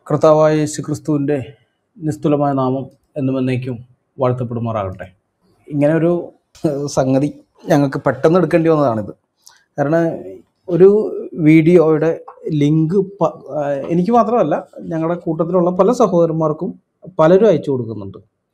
കർത്താവായ യേശു ക്രിസ്തുവിൻ്റെ നിസ്തുലമായ നാമം എന്നും എന്നേക്കും വാഴ്ത്തപ്പെടുമാറാകട്ടെ ഇങ്ങനെ ഒരു ഏഹ്, സംഗതി ഞങ്ങൾക്ക് പെട്ടെന്ന് എടുക്കേണ്ടി വന്നതാണിത് കാരണം ഒരു വീഡിയോയുടെ ലിങ്ക് പ- ആ, എനിക്ക് മാത്രമല്ല ഞങ്ങളുടെ കൂട്ടത്തിലുള്ള പല സഹോദരന്മാർക്കും പലരും അയച്ചു കൊടുക്കുന്നുണ്ട്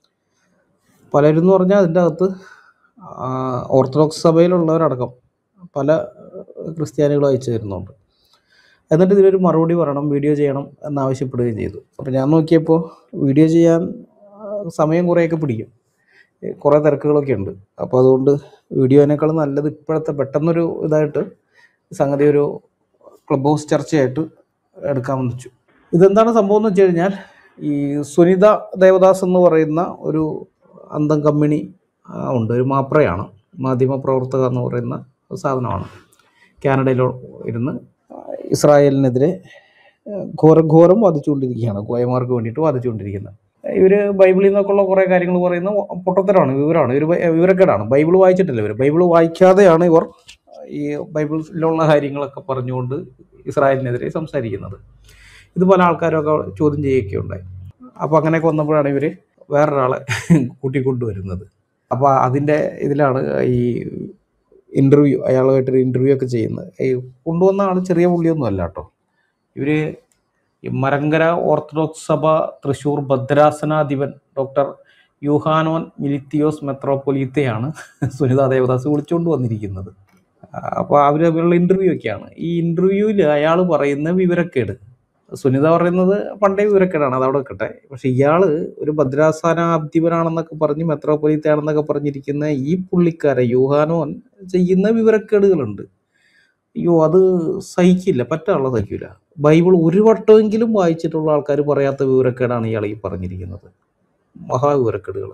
പലരും എന്ന് പറഞ്ഞാൽ അതിൻ്റെ അകത്ത് ആ, ഓർത്തഡോക്സ് സഭയിലുള്ളവരടക്കം പല ഏഹ്, ക്രിസ്ത്യാനികളും അയച്ചു തരുന്നുണ്ട് എന്നിട്ട് ഇതിലൊരു മറുപടി പറയണം വീഡിയോ ചെയ്യണം എന്നാവശ്യപ്പെടുകയും ചെയ്തു അപ്പോൾ ഞാൻ നോക്കിയപ്പോൾ വീഡിയോ ചെയ്യാൻ ആ, സമയം കുറേയൊക്കെ പിടിക്കും ഏ, കുറേ തിരക്കുകളൊക്കെ ഉണ്ട് അപ്പോൾ അതുകൊണ്ട് വീഡിയോനേക്കാളും നല്ലത് ഇപ്പോഴത്തെ പെട്ടെന്നൊരു ഇതായിട്ട് സംഗതി ഒരു ക്ലബ് ഹൗസ് ചർച്ചയായിട്ട് എടുക്കാമെന്ന് വെച്ചു ഇതെന്താണ് സംഭവം എന്ന് വെച്ച് കഴിഞ്ഞാൽ ഈ സുനിത ദേവദാസ് എന്ന് പറയുന്ന ഒരു അന്തം കമ്മിണി ആ, ഉണ്ട് ഒരു മാപ്രയാണ് മാധ്യമ പ്രവർത്തക എന്ന് പറയുന്ന ഒരു സാധനമാണ് കാനഡയിൽ ഇരുന്ന് ഇസ്രായേലിനെതിരെ ഘോരഘോരം വാദിച്ചുകൊണ്ടിരിക്കുകയാണ് കോയമാർക്ക് വേണ്ടിയിട്ട് വാദിച്ചുകൊണ്ടിരിക്കുന്നത് ഇവർ ബൈബിളിൽ നിന്നൊക്കെയുള്ള കുറേ കാര്യങ്ങൾ പറയുന്ന പൊട്ടത്തരമാണ് വിവരമാണ് ഇവർ വിവരക്കേടാണ് ബൈബിൾ വായിച്ചിട്ടില്ല ഇവർ ബൈബിൾ വായിക്കാതെയാണ് ഇവർ ഈ ബൈബിളിലുള്ള കാര്യങ്ങളൊക്കെ പറഞ്ഞുകൊണ്ട് ഇസ്രായേലിനെതിരെ സംസാരിക്കുന്നത് ഇത് പല ആൾക്കാരൊക്കെ ചോദ്യം ചെയ്യുകയൊക്കെ ഉണ്ടായി അപ്പോൾ അങ്ങനെയൊക്കെ വന്നപ്പോഴാണ് ഇവർ വേറൊരാളെ കൂട്ടിക്കൊണ്ടുവരുന്നത് അപ്പോൾ അതിൻ്റെ ഇതിലാണ് ഈ ഇൻ്റർവ്യൂ അയാളുമായിട്ടൊരു ഇൻ്റർവ്യൂ ഒക്കെ ചെയ്യുന്നത് ഈ കൊണ്ടുവന്ന ആൾ ചെറിയ പുള്ളിയൊന്നും അല്ല കേട്ടോ ഇവർ ഈ മരങ്കര ഓർത്തഡോക്സ് സഭ തൃശ്ശൂർ ഭദ്രാസനാധിപൻ ഡോക്ടർ യൂഹാനോൻ മിലിത്തിയോസ് മെത്രോപൊലീത്തയാണ് സുനിത ദേവദാസ് വിളിച്ചുകൊണ്ട് വന്നിരിക്കുന്നത് അപ്പോൾ അവർ തമ്മിലുള്ള ഇൻ്റർവ്യൂ ഒക്കെയാണ് ഈ ഇൻ്റർവ്യൂവിൽ അയാൾ പറയുന്ന വിവരക്കേട് സുനിത പറയുന്നത് പണ്ടേ വിവരക്കേടാണ് അതവിടെ വെക്കട്ടെ പക്ഷെ ഇയാൾ ഒരു ഭദ്രാസനാധിപനാണെന്നൊക്കെ പറഞ്ഞ് മെത്രോപൊലീത്തയാണെന്നൊക്കെ പറഞ്ഞിരിക്കുന്ന ഈ പുള്ളിക്കാരെ യൂഹാനോൻ ചെയ്യുന്ന വിവരക്കേടുകളുണ്ട് അയ്യോ അത് സഹിക്കില്ല പറ്റാനുള്ള സഹിക്കില്ല ബൈബിൾ ഒരു വട്ടമെങ്കിലും വായിച്ചിട്ടുള്ള ആൾക്കാർ പറയാത്ത വിവരക്കേടാണ് ഇയാൾ ഈ പറഞ്ഞിരിക്കുന്നത് മഹാവിവരക്കേടുകൾ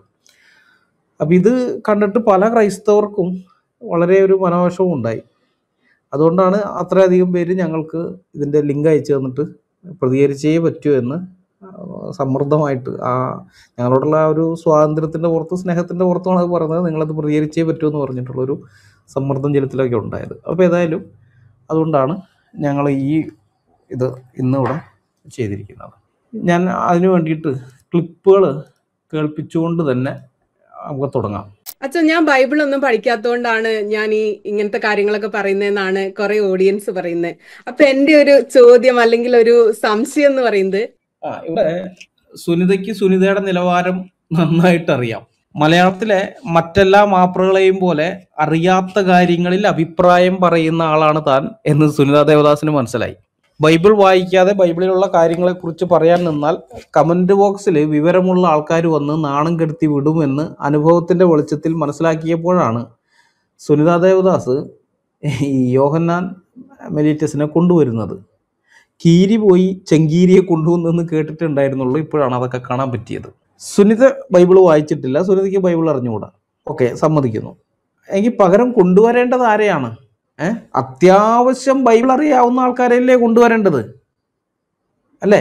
അപ്പം ഇത് കണ്ടിട്ട് പല ക്രൈസ്തവർക്കും വളരെ ഒരു മനോവിഷമം ഉണ്ടായി അതുകൊണ്ടാണ് അത്രയധികം പേര് ഞങ്ങൾക്ക് ഇതിൻ്റെ ലിങ്ക് അയച്ചു തന്നിട്ട് പ്രതികരിച്ചേ പറ്റൂ എന്ന് സമ്മർദ്ദമായിട്ട് ആ ഞങ്ങളോടുള്ള ആ ഒരു സ്വാതന്ത്ര്യത്തിൻ്റെ പുറത്ത് സ്നേഹത്തിൻ്റെ പുറത്തുമാണ് അത് പറയുന്നത് നിങ്ങളത് പ്രതികരിച്ചേ പറ്റൂ എന്ന് പറഞ്ഞിട്ടുള്ളൊരു സമ്മർദ്ദം ചെലുത്തലൊക്കെ ഉണ്ടായത് അപ്പോൾ ഏതായാലും അതുകൊണ്ടാണ് ഞങ്ങൾ ഈ ഇത് ഇന്നിവിടെ ചെയ്തിരിക്കുന്നത് ഞാൻ അതിനു വേണ്ടിയിട്ട് ക്ലിപ്പുകൾ കേൾപ്പിച്ചുകൊണ്ട് തന്നെ നമുക്ക് തുടങ്ങാം അച്ഛൻ ഞാൻ ബൈബിൾ ഒന്നും പഠിക്കാത്തതുകൊണ്ടാണ് ഞാൻ ഈ ഇങ്ങനത്തെ കാര്യങ്ങളൊക്കെ പറയുന്നതെന്നാണ് കുറെ ഓഡിയൻസ് പറയുന്നത് അപ്പൊ എന്റെ ഒരു ചോദ്യം അല്ലെങ്കിൽ ഒരു സംശയം എന്ന് പറയുന്നത് ആ ഇവിടെ സുനിതയ്ക്ക് സുനിതയുടെ നിലവാരം നന്നായിട്ട് അറിയാം മലയാളത്തിലെ മറ്റെല്ലാ മാപ്രകളെയും പോലെ അറിയാത്ത കാര്യങ്ങളിൽ അഭിപ്രായം പറയുന്ന ആളാണ് താൻ എന്ന് സുനിത ദേവദാസിന് മനസ്സിലായി ബൈബിൾ വായിക്കാതെ ബൈബിളിലുള്ള കാര്യങ്ങളെക്കുറിച്ച് പറയാൻ നിന്നാൽ കമന്റ് ബോക്സിൽ വിവരമുള്ള ആൾക്കാർ വന്ന് നാണം കെടുത്തി വിടുമെന്ന് അനുഭവത്തിന്റെ വെളിച്ചത്തിൽ മനസ്സിലാക്കിയപ്പോഴാണ് സുനിത ദേവദാസ് ഈ യോഹന്നാൻ മെലീറ്റസിനെ കൊണ്ടുവരുന്നത് കീരി പോയി ചെങ്കീരിയെ കൊണ്ടുവന്നെന്ന് കേട്ടിട്ടുണ്ടായിരുന്നുള്ളൂ ഇപ്പോഴാണ് അതൊക്കെ കാണാൻ പറ്റിയത് സുനിത ബൈബിൾ വായിച്ചിട്ടില്ല സുനിതയ്ക്ക് ബൈബിൾ അറിഞ്ഞുകൂടാ ഓക്കെ സമ്മതിക്കുന്നു എങ്കിൽ പകരം കൊണ്ടുവരേണ്ടത് ആരെയാണ് ഏ അത്യാവശ്യം ബൈബിൾ അറിയാവുന്ന ആൾക്കാരല്ലേ കൊണ്ടുവരേണ്ടത് അല്ലേ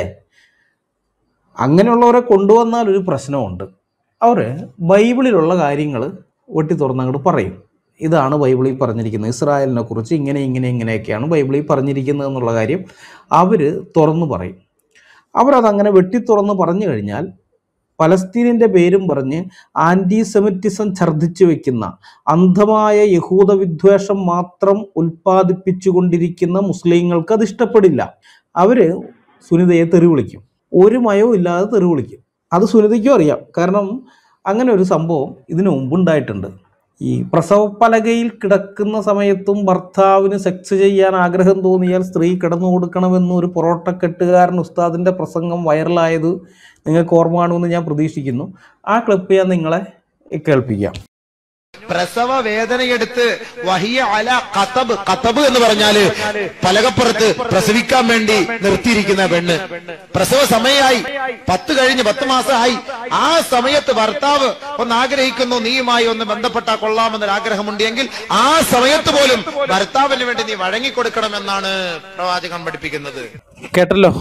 അങ്ങനെയുള്ളവരെ കൊണ്ടുവന്നാൽ ഒരു പ്രശ്നമുണ്ട് അവർ ബൈബിളിലുള്ള കാര്യങ്ങൾ വെട്ടി തുറന്നങ്ങോട്ട് പറയും ഇതാണ് ബൈബിളിൽ പറഞ്ഞിരിക്കുന്നത് ഇസ്രായേലിനെ കുറിച്ച് ഇങ്ങനെ ഇങ്ങനെ ഇങ്ങനെയൊക്കെയാണ് ബൈബിളിൽ പറഞ്ഞിരിക്കുന്നത് എന്നുള്ള കാര്യം അവർ തുറന്നു പറയും അവരതങ്ങനെ വെട്ടി തുറന്ന് പറഞ്ഞു കഴിഞ്ഞാൽ പലസ്തീനിൻ്റെ പേരും പറഞ്ഞ് ആൻറ്റി സെമിറ്റിസം ഛർദ്ദിച്ചു വെക്കുന്ന അന്ധമായ യഹൂദ വിദ്വേഷം മാത്രം ഉൽപ്പാദിപ്പിച്ചുകൊണ്ടിരിക്കുന്ന മുസ്ലിങ്ങൾക്ക് അത് ഇഷ്ടപ്പെടില്ല അവര് സുനിതയെ തെറി വിളിക്കും ഒരു മയവും ഇല്ലാതെ തെറി വിളിക്കും അത് സുനിതയ്ക്കും അറിയാം കാരണം അങ്ങനെ ഒരു സംഭവം ഇതിനു മുമ്പുണ്ടായിട്ടുണ്ട് ഈ പ്രസവപ്പലകയിൽ കിടക്കുന്ന സമയത്തും ഭർത്താവിന് സെക്സ് ചെയ്യാൻ ആഗ്രഹം തോന്നിയാൽ സ്ത്രീ കിടന്നു കൊടുക്കണമെന്ന് ഒരു പൊറോട്ടക്കെട്ടുകാരൻ ഉസ്താദിൻ്റെ പ്രസംഗം വൈറലായത് നിങ്ങൾക്ക് ഓർമ്മ കാണുമെന്ന് ഞാൻ പ്രതീക്ഷിക്കുന്നു ആ ക്ലിപ്പ് ഞാൻ നിങ്ങളെ കേൾപ്പിക്കാം പ്രസവ വേദനയെടുത്ത് വഹിയ അല കത്തബ് കത്തബ് എന്ന് പറഞ്ഞാല് പലകപ്പുറത്ത് പ്രസവിക്കാൻ വേണ്ടി നിർത്തിയിരിക്കുന്ന പെണ്ണ് പ്രസവ സമയമായി പത്ത് കഴിഞ്ഞ് പത്ത് മാസമായി ആ സമയത്ത് ഭർത്താവ് ഒന്ന് ആഗ്രഹിക്കുന്നു നീയുമായി ഒന്ന് ബന്ധപ്പെട്ടാൽ കൊള്ളാമെന്നൊരു ആഗ്രഹമുണ്ടെങ്കിൽ ആ സമയത്ത് പോലും ഭർത്താവിന് വേണ്ടി നീ വഴങ്ങിക്കൊടുക്കണമെന്നാണ് പ്രവാചകൻ പഠിപ്പിക്കുന്നത് കേട്ടല്ലോ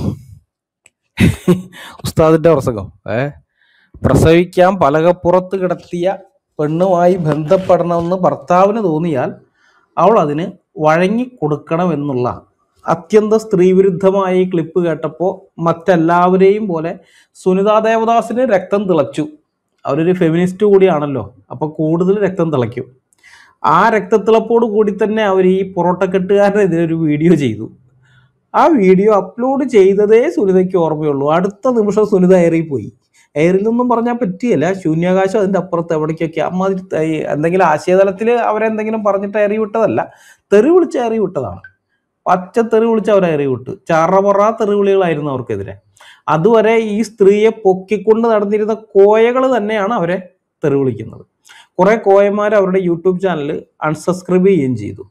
ഉസ്താദിന്റെ പ്രസംഗം ഏ പ്രസവിക്കാൻ പലകപ്പുറത്ത് കിടത്തിയ പെണ്ണുമായി ബന്ധപ്പെടണമെന്ന് ഭർത്താവിന് തോന്നിയാൽ അവൾ അതിന് വഴങ്ങി കൊടുക്കണമെന്നുള്ള അത്യന്ത സ്ത്രീവിരുദ്ധമായ ഈ ക്ലിപ്പ് കേട്ടപ്പോൾ മറ്റെല്ലാവരെയും പോലെ സുനിതാ ദേവദാസിന് രക്തം തിളച്ചു അവരൊരു ഫെമിനിസ്റ്റ് കൂടിയാണല്ലോ അപ്പോൾ കൂടുതൽ രക്തം തിളയ്ക്കും ആ രക്തത്തിളപ്പോട് കൂടി തന്നെ അവർ ഈ പൊറോട്ടക്കെട്ടുകാരനെതിരെ ഒരു വീഡിയോ ചെയ്തു ആ വീഡിയോ അപ്ലോഡ് ചെയ്തതേ സുനിതയ്ക്ക് ഓർമ്മയുള്ളൂ അടുത്ത നിമിഷം സുനിത എയറിൽ പോയി എയറിൽ നിന്നും പറഞ്ഞാൽ പറ്റിയല്ല ശൂന്യാകാശം അതിൻ്റെ അപ്പുറത്ത് എവിടേക്കൊക്കെ അമ്മാതിരി ത- ഈ എന്തെങ്കിലും ആശയതലത്തിൽ അവരെന്തെങ്കിലും പറഞ്ഞിട്ട് എറി വിട്ടതല്ല തെറി വിളിച്ച് എറി വിട്ടതാണ് പച്ച തെറി വിളിച്ച് അവർ എറി വിട്ടു ചറപറ തെറിവിളികളായിരുന്നു അവർക്കെതിരെ അതുവരെ ഈ സ്ത്രീയെ പൊക്കിക്കൊണ്ട് നടന്നിരുന്ന കോയകൾ തന്നെയാണ് അവരെ തെറി വിളിക്കുന്നത് കുറെ കോയന്മാർ അവരുടെ യൂട്യൂബ് ചാനൽ അൺസബ്സ്ക്രൈബ് ചെയ്യുകയും ചെയ്തു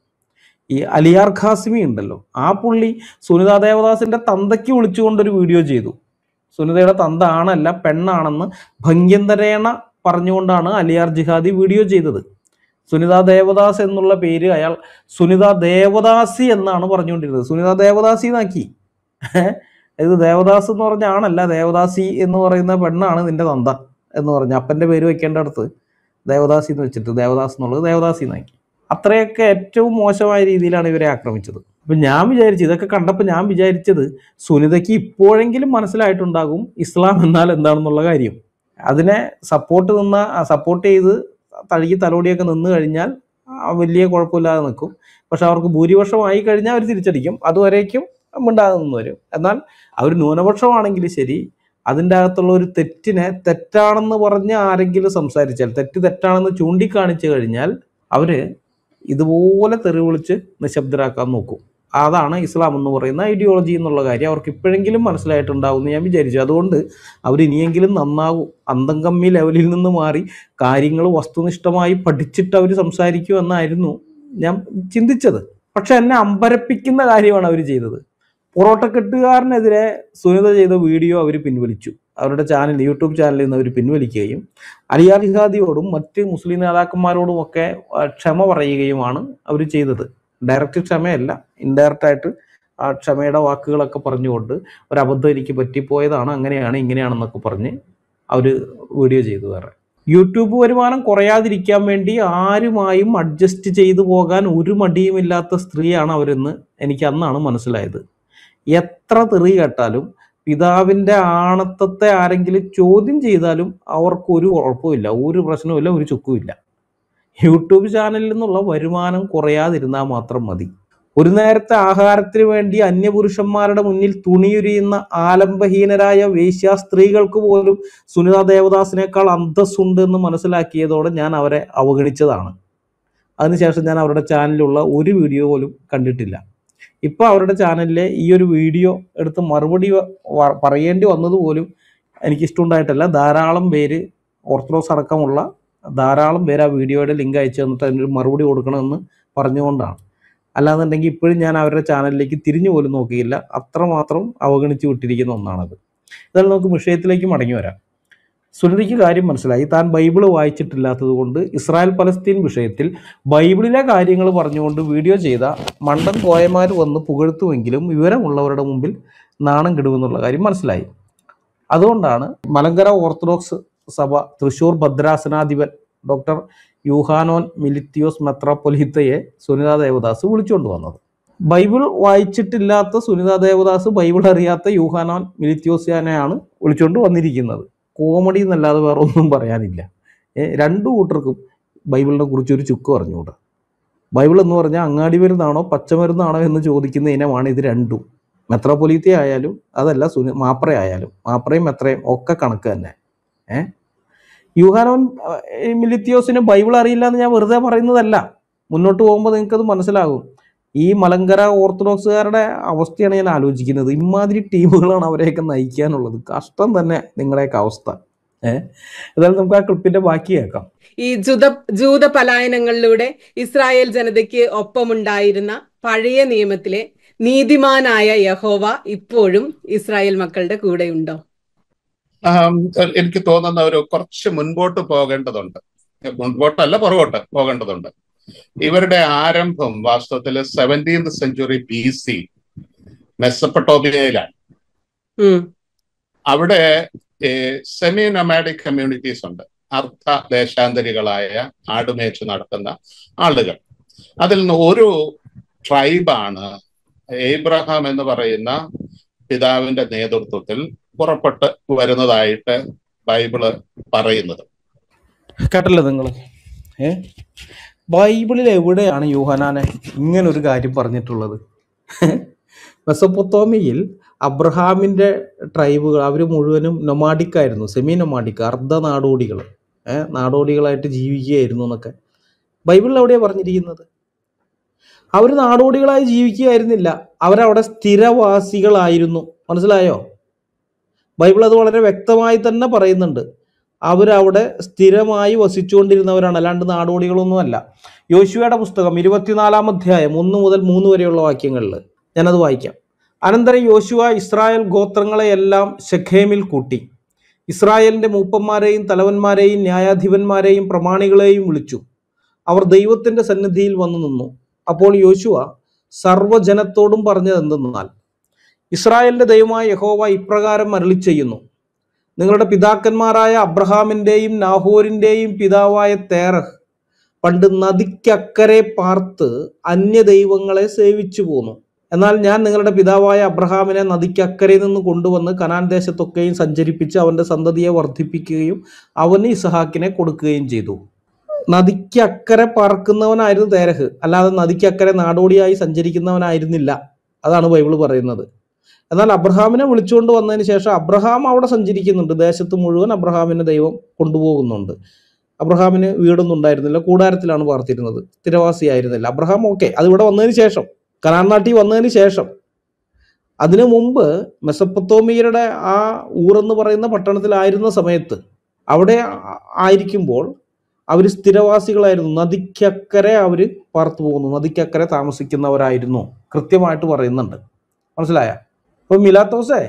ഈ അലിയാർ ഖാസിമി ഉണ്ടല്ലോ ആ പുള്ളി സുനിതാ ദേവദാസിന്റെ തന്തയ്ക്ക് വിളിച്ചുകൊണ്ടൊരു വീഡിയോ ചെയ്തു സുനിതയുടെ തന്ത ആണല്ല പെണ്ണാണെന്ന് ഭംഗ്യന്തരേണ പറഞ്ഞുകൊണ്ടാണ് അലിയാർ ജിഹാദി വീഡിയോ ചെയ്തത് സുനിത ദേവദാസ് എന്നുള്ള പേര് അയാൾ സുനിത ദേവദാസി എന്നാണ് പറഞ്ഞുകൊണ്ടിരുന്നത് സുനിത ദേവദാസി എന്നാക്കി ഏഹ്? ഇത് ദേവദാസ് എന്ന് പറഞ്ഞ ആണല്ല ദേവദാസി എന്ന് പറയുന്ന പെണ്ണാണ് നിന്റെ തന്ത എന്ന് പറഞ്ഞു അപ്പന്റെ പേര് വെക്കേണ്ടടുത്ത് ദേവദാസി എന്ന് വെച്ചിട്ട് ദേവദാസ് എന്നുള്ളത് ദേവദാസി എന്നാക്കി അത്രയൊക്കെ ഏറ്റവും മോശമായ രീതിയിലാണ് ഇവരെ ആക്രമിച്ചത് അപ്പൊ ഞാൻ വിചാരിച്ചു ഇതൊക്കെ കണ്ടപ്പോൾ ഞാൻ വിചാരിച്ചത് സുനിതയ്ക്ക് ഇപ്പോഴെങ്കിലും മനസ്സിലായിട്ടുണ്ടാകും ഇസ്ലാം എന്നാൽ എന്താണെന്നുള്ള കാര്യം അതിനെ സപ്പോർട്ട് നിന്ന സപ്പോർട്ട് ചെയ്ത് തഴുകി തലോടിയൊക്കെ നിന്ന് കഴിഞ്ഞാൽ ആ വലിയ കുഴപ്പമില്ലാതെ നിൽക്കും പക്ഷെ അവർക്ക് ഭൂരിപക്ഷമായി കഴിഞ്ഞാൽ അവർ തിരിച്ചടിക്കും അതുവരേക്കും മിണ്ടാതെ നിന്ന് വരും എന്നാൽ അവർ ന്യൂനപക്ഷമാണെങ്കിൽ ശരി അതിൻ്റെ അകത്തുള്ള ഒരു തെറ്റിനെ തെറ്റാണെന്ന് പറഞ്ഞ് ആരെങ്കിലും സംസാരിച്ചാൽ തെറ്റ് തെറ്റാണെന്ന് ചൂണ്ടിക്കാണിച്ചു കഴിഞ്ഞാൽ അവര് ഇതുപോലെ തെറി വിളിച്ച് നിശബ്ദരാക്കാൻ നോക്കും അതാണ് ഇസ്ലാം എന്ന് പറയുന്ന ഐഡിയോളജി എന്നുള്ള കാര്യം അവർക്ക് ഇപ്പോഴെങ്കിലും മനസ്സിലായിട്ടുണ്ടാവും എന്ന് ഞാൻ വിചാരിച്ചു അതുകൊണ്ട് അവർ ഇനിയെങ്കിലും നന്നാവും അന്തം കമ്മി ലെവലിൽ നിന്ന് മാറി കാര്യങ്ങൾ വസ്തുനിഷ്ഠമായി പഠിച്ചിട്ട് അവർ സംസാരിക്കൂ എന്നായിരുന്നു ഞാൻ ചിന്തിച്ചത് പക്ഷെ എന്നെ അമ്പരപ്പിക്കുന്ന കാര്യമാണ് അവർ ചെയ്തത് പൊറോട്ടക്കെട്ടുകാരനെതിരെ സുനിത ചെയ്ത വീഡിയോ അവർ പിൻവലിച്ചു അവരുടെ ചാനൽ യൂട്യൂബ് ചാനലിൽ നിന്ന് അവർ പിൻവലിക്കുകയും അലിയാർ ജിഹാദിയോടും മറ്റ് മുസ്ലിം നേതാക്കന്മാരോടും ഒക്കെ ആ, ക്ഷമ പറയുകയുമാണ് അവർ ചെയ്തത് ഡയറക്റ്റ് ക്ഷമയല്ല ഇൻഡയറക്റ്റ് ആയിട്ട് ആ ക്ഷമയുടെ വാക്കുകളൊക്കെ പറഞ്ഞുകൊണ്ട് ഒരു അബദ്ധം എനിക്ക് പറ്റിപ്പോയതാണ് അങ്ങനെയാണ് ഇങ്ങനെയാണെന്നൊക്കെ പറഞ്ഞ് അവർ വീഡിയോ ചെയ്തു വേറെ യൂട്യൂബ് വരുമാനം കുറയാതിരിക്കാൻ വേണ്ടി ആരുമായും അഡ്ജസ്റ്റ് ചെയ്തു പോകാൻ ഒരു മടിയുമില്ലാത്ത സ്ത്രീയാണ് അവരെന്ന് എനിക്ക് അന്നാണ് മനസ്സിലായത് എത്ര തെറി കേട്ടാലും പിതാവിൻ്റെ ആണത്തത്തെ ആരെങ്കിലും ചോദ്യം ചെയ്താലും അവർക്ക് ഒരു കുഴപ്പമില്ല ഒരു പ്രശ്നവുമില്ല ഒരു ചുക്കുമില്ല യൂട്യൂബ് ചാനലിൽ നിന്നുള്ള വരുമാനം കുറയാതിരുന്നാൽ മാത്രം മതി ഒരു നേരത്തെ ആഹാരത്തിന് വേണ്ടി അന്യപുരുഷന്മാരുടെ മുന്നിൽ തുണിയുരിയുന്ന ആലംബഹീനരായ വേശ്യാ സ്ത്രീകൾക്ക് പോലും സുനിത ദേവദാസിനേക്കാൾ അന്തസ്സുണ്ട് എന്ന് മനസ്സിലാക്കിയതോടെ ഞാൻ അവരെ അവഗണിച്ചതാണ് അതിനുശേഷം ഞാൻ അവരുടെ ചാനലിലുള്ള ഒരു വീഡിയോ പോലും കണ്ടിട്ടില്ല ഇപ്പൊ അവരുടെ ചാനലിലെ ഈ ഒരു വീഡിയോ എടുത്ത് മറുപടി വ- വ- പറയേണ്ടി വന്നത് പോലും എനിക്ക് ഇഷ്ടമുണ്ടായിട്ടല്ല ധാരാളം പേര് ഓർത്തഡോക്സ് അടക്കമുള്ള ധാരാളം പേര് ആ വീഡിയോയുടെ ലിങ്ക് അയച്ചു തന്നിട്ട് അതിനൊരു മറുപടി കൊടുക്കണമെന്ന് പറഞ്ഞുകൊണ്ടാണ് അല്ലാന്നുണ്ടെങ്കിൽ ഇപ്പോഴും ഞാൻ അവരുടെ ചാനലിലേക്ക് തിരിഞ്ഞു പോലും നോക്കിയില്ല അത്രമാത്രം അവഗണിച്ചു വിട്ടിരിക്കുന്ന ഒന്നാണത് എന്നാലും നമുക്ക് വിഷയത്തിലേക്ക് മടങ്ങി വരാം സുനിതയ്ക്ക് കാര്യം മനസ്സിലായി താൻ ബൈബിള് വായിച്ചിട്ടില്ലാത്തത് കൊണ്ട് ഇസ്രായേൽ പലസ്തീൻ വിഷയത്തിൽ ബൈബിളിലെ കാര്യങ്ങൾ പറഞ്ഞുകൊണ്ട് വീഡിയോ ചെയ്ത മണ്ടൻ കോയമാർ വന്ന് പുകഴ്ത്തുമെങ്കിലും വിവരമുള്ളവരുടെ മുമ്പിൽ നാണം കെടുമെന്നുള്ള കാര്യം മനസ്സിലായി അതുകൊണ്ടാണ് മലങ്കര ഓർത്തഡോക്സ് സഭ തൃശൂർ ഭദ്രാസനാധിപൻ ഡോക്ടർ യൂഹാനോൻ മിലിത്തിയോസ് മെത്രാപ്പൊലിത്തയെ സുനിതാ ദേവദാസ് വിളിച്ചുകൊണ്ട് വന്നത് ബൈബിൾ വായിച്ചിട്ടില്ലാത്ത സുനിതാ ദേവദാസ് ബൈബിൾ അറിയാത്ത യൂഹാനോൻ മിലിത്യോസിയാനെയാണ് വിളിച്ചുകൊണ്ട് വന്നിരിക്കുന്നത് കോമഡി എന്നല്ലാതെ വേറെ ഒന്നും പറയാനില്ല ഏ, രണ്ടു കൂട്ടർക്കും ബൈബിളിനെ കുറിച്ച് ഒരു ചുക്ക് പറഞ്ഞുകൂടാ ബൈബിൾ എന്ന് പറഞ്ഞാൽ അങ്ങാടി മരുന്നാണോ പച്ചമരുന്നാണോ എന്ന് ചോദിക്കുന്ന ഇനമാണ് ഇത് രണ്ടും മെത്രോപൊലീത്ത ആയാലും അതല്ല സുനി മാപ്ര ആയാലും മാപ്രയും മെത്രയും ഒക്കെ കണക്ക് തന്നെ ഏ യുഹാനോൻ ഏഹ്, മിലിത്തിയോസിന് ബൈബിൾ അറിയില്ല എന്ന് ഞാൻ വെറുതെ പറയുന്നതല്ല മുന്നോട്ട് പോകുമ്പോൾ നിങ്ങൾക്കത് മനസ്സിലാകും ഈ മലങ്കര ഓർത്തഡോക്സുകാരുടെ അവസ്ഥയാണ് ഞാൻ ആലോചിക്കുന്നത് ഇമാതിരി ടീമുകളാണ് അവരെയൊക്കെ നയിക്കാനുള്ളത് കഷ്ടം തന്നെ നിങ്ങളുടെയൊക്കെ അവസ്ഥ ഏഹ് ഏതായാലും നമുക്ക് ആ ക്ലിപ്പിന്റെ ബാക്കി കേൾക്കാം ഈ ജുത ജൂത പലായനങ്ങളിലൂടെ ഇസ്രായേൽ ജനതയ്ക്ക് ഒപ്പമുണ്ടായിരുന്ന പഴയ നിയമത്തിലെ നീതിമാനായ യഹോവ ഇപ്പോഴും ഇസ്രായേൽ മക്കളുടെ കൂടെയുണ്ടോ ആം, എനിക്ക് തോന്നുന്ന ഒരു കുറച്ച് മുൻപോട്ട് പോകേണ്ടതുണ്ട് മുൻപോട്ടല്ല പുറകോട്ട് പോകേണ്ടതുണ്ട് ഇവരുടെ ആരംഭം വാസ്തവത്തിൽ സെവൻറ്റീൻത് സെഞ്ചുറി ബി സി മെസ്സപ്പട്ടോമിയയിലാണ് ഉം അവിടെ സെമി നൊമാഡിക് കമ്മ്യൂണിറ്റീസ് ഉണ്ട് അർത്ഥ ദേശാന്തരികളായ ആടുമേച്ച് നടത്തുന്ന ആളുകൾ അതിൽ നിന്ന് ഒരു ട്രൈബാണ് ഏബ്രഹാം എന്ന് പറയുന്ന പിതാവിന്റെ നേതൃത്വത്തിൽ പുറപ്പെട്ട് വരുന്നതായിട്ട് ബൈബിള് പറയുന്നത് കേട്ടല്ലോ നിങ്ങൾ ഏ ബൈബിളിൽ എവിടെയാണ് യോഹനാനെ ഇങ്ങനൊരു കാര്യം പറഞ്ഞിട്ടുള്ളത് മെസ്സപ്പൊത്തോമിയിൽ അബ്രഹാമിൻ്റെ ട്രൈബുകൾ അവർ മുഴുവനും നൊമാഡിക് ആയിരുന്നു സെമി നൊമാഡിക് അർദ്ധ നാടോടികൾ ഏഹ് നാടോടികളായിട്ട് ജീവിക്കുകയായിരുന്നു എന്നൊക്കെ ബൈബിളിൽ എവിടെയാണ് പറഞ്ഞിരിക്കുന്നത് അവർ നാടോടികളായി ജീവിക്കുകയായിരുന്നില്ല അവരവിടെ സ്ഥിരവാസികളായിരുന്നു മനസ്സിലായോ ബൈബിൾ അത് വളരെ വ്യക്തമായി തന്നെ പറയുന്നുണ്ട് അവരവിടെ സ്ഥിരമായി വസിച്ചുകൊണ്ടിരുന്നവരാണ് അല്ലാണ്ട് നാടോടികളൊന്നുമല്ല യോശുവയുടെ പുസ്തകം ഇരുപത്തിനാലാം അധ്യായം ഒന്ന് മുതൽ മൂന്ന് വരെയുള്ള വാക്യങ്ങളിൽ ഞാനത് വായിക്കാം അനന്തരം യോശുവ ഇസ്രായേൽ ഗോത്രങ്ങളെയെല്ലാം ഷെഖേമിൽ കൂട്ടി ഇസ്രായേലിന്റെ മൂപ്പന്മാരെയും തലവന്മാരെയും ന്യായാധിപന്മാരെയും പ്രമാണികളെയും വിളിച്ചു അവർ ദൈവത്തിന്റെ സന്നിധിയിൽ വന്നു നിന്നു അപ്പോൾ യോശുവ സർവ്വജനത്തോടും പറഞ്ഞത് എന്തെന്നാൽ ഇസ്രായേലിന്റെ ദൈവമായ യഹോവ ഇപ്രകാരം അരളി ചെയ്യുന്നു നിങ്ങളുടെ പിതാക്കന്മാരായ അബ്രഹാമിൻ്റെയും നാഹോരിൻ്റെയും പിതാവായ തേറഹ് പണ്ട് നദിക്കക്കരെ പാർത്ത് അന്യ ദൈവങ്ങളെ സേവിച്ചു പോന്നു എന്നാൽ ഞാൻ നിങ്ങളുടെ പിതാവായ അബ്രഹാമിനെ നദിക്കക്കരെ നിന്ന് കൊണ്ടുവന്ന് കനാൻ ദേശത്തൊക്കെയും സഞ്ചരിപ്പിച്ച് അവന്റെ സന്തതിയെ വർദ്ധിപ്പിക്കുകയും അവന് ഇസഹാക്കിനെ കൊടുക്കുകയും ചെയ്തു നദിക്കക്കരെ പാർക്കുന്നവനായിരുന്നു തേരഹ് അല്ലാതെ നദിക്കക്കരെ നാടോടിയായി സഞ്ചരിക്കുന്നവനായിരുന്നില്ല അതാണ് ബൈബിൾ പറയുന്നത് എന്നാൽ അബ്രഹാമിനെ വിളിച്ചുകൊണ്ട് വന്നതിന് ശേഷം അബ്രഹാം അവിടെ സഞ്ചരിക്കുന്നുണ്ട് ദേശത്ത് മുഴുവൻ അബ്രഹാമിനെ ദൈവം കൊണ്ടുപോകുന്നുണ്ട് അബ്രഹാമിന് വീടൊന്നും ഉണ്ടായിരുന്നില്ല കൂടാരത്തിലാണ് പാർത്തിരുന്നത് സ്ഥിരവാസിയായിരുന്നില്ല അബ്രഹാം ഓക്കെ അത് ഇവിടെ വന്നതിന് ശേഷം കനാൻ നാട്ടിൽ വന്നതിന് ശേഷം അതിനു മുമ്പ് മെസപ്പൊത്തോമിയരുടെ ആ ഊറെന്ന് പറയുന്ന പട്ടണത്തിലായിരുന്ന സമയത്ത് അവിടെ ആ- ആയിരിക്കുമ്പോൾ അവർ സ്ഥിരവാസികളായിരുന്നു നദിക്കക്കരെ അവർ പാർത്തു പോകുന്നു നദിക്കക്കരെ താമസിക്കുന്നവരായിരുന്നു കൃത്യമായിട്ട് പറയുന്നുണ്ട് മനസ്സിലായ അപ്പൊ മിലാത്തോസേ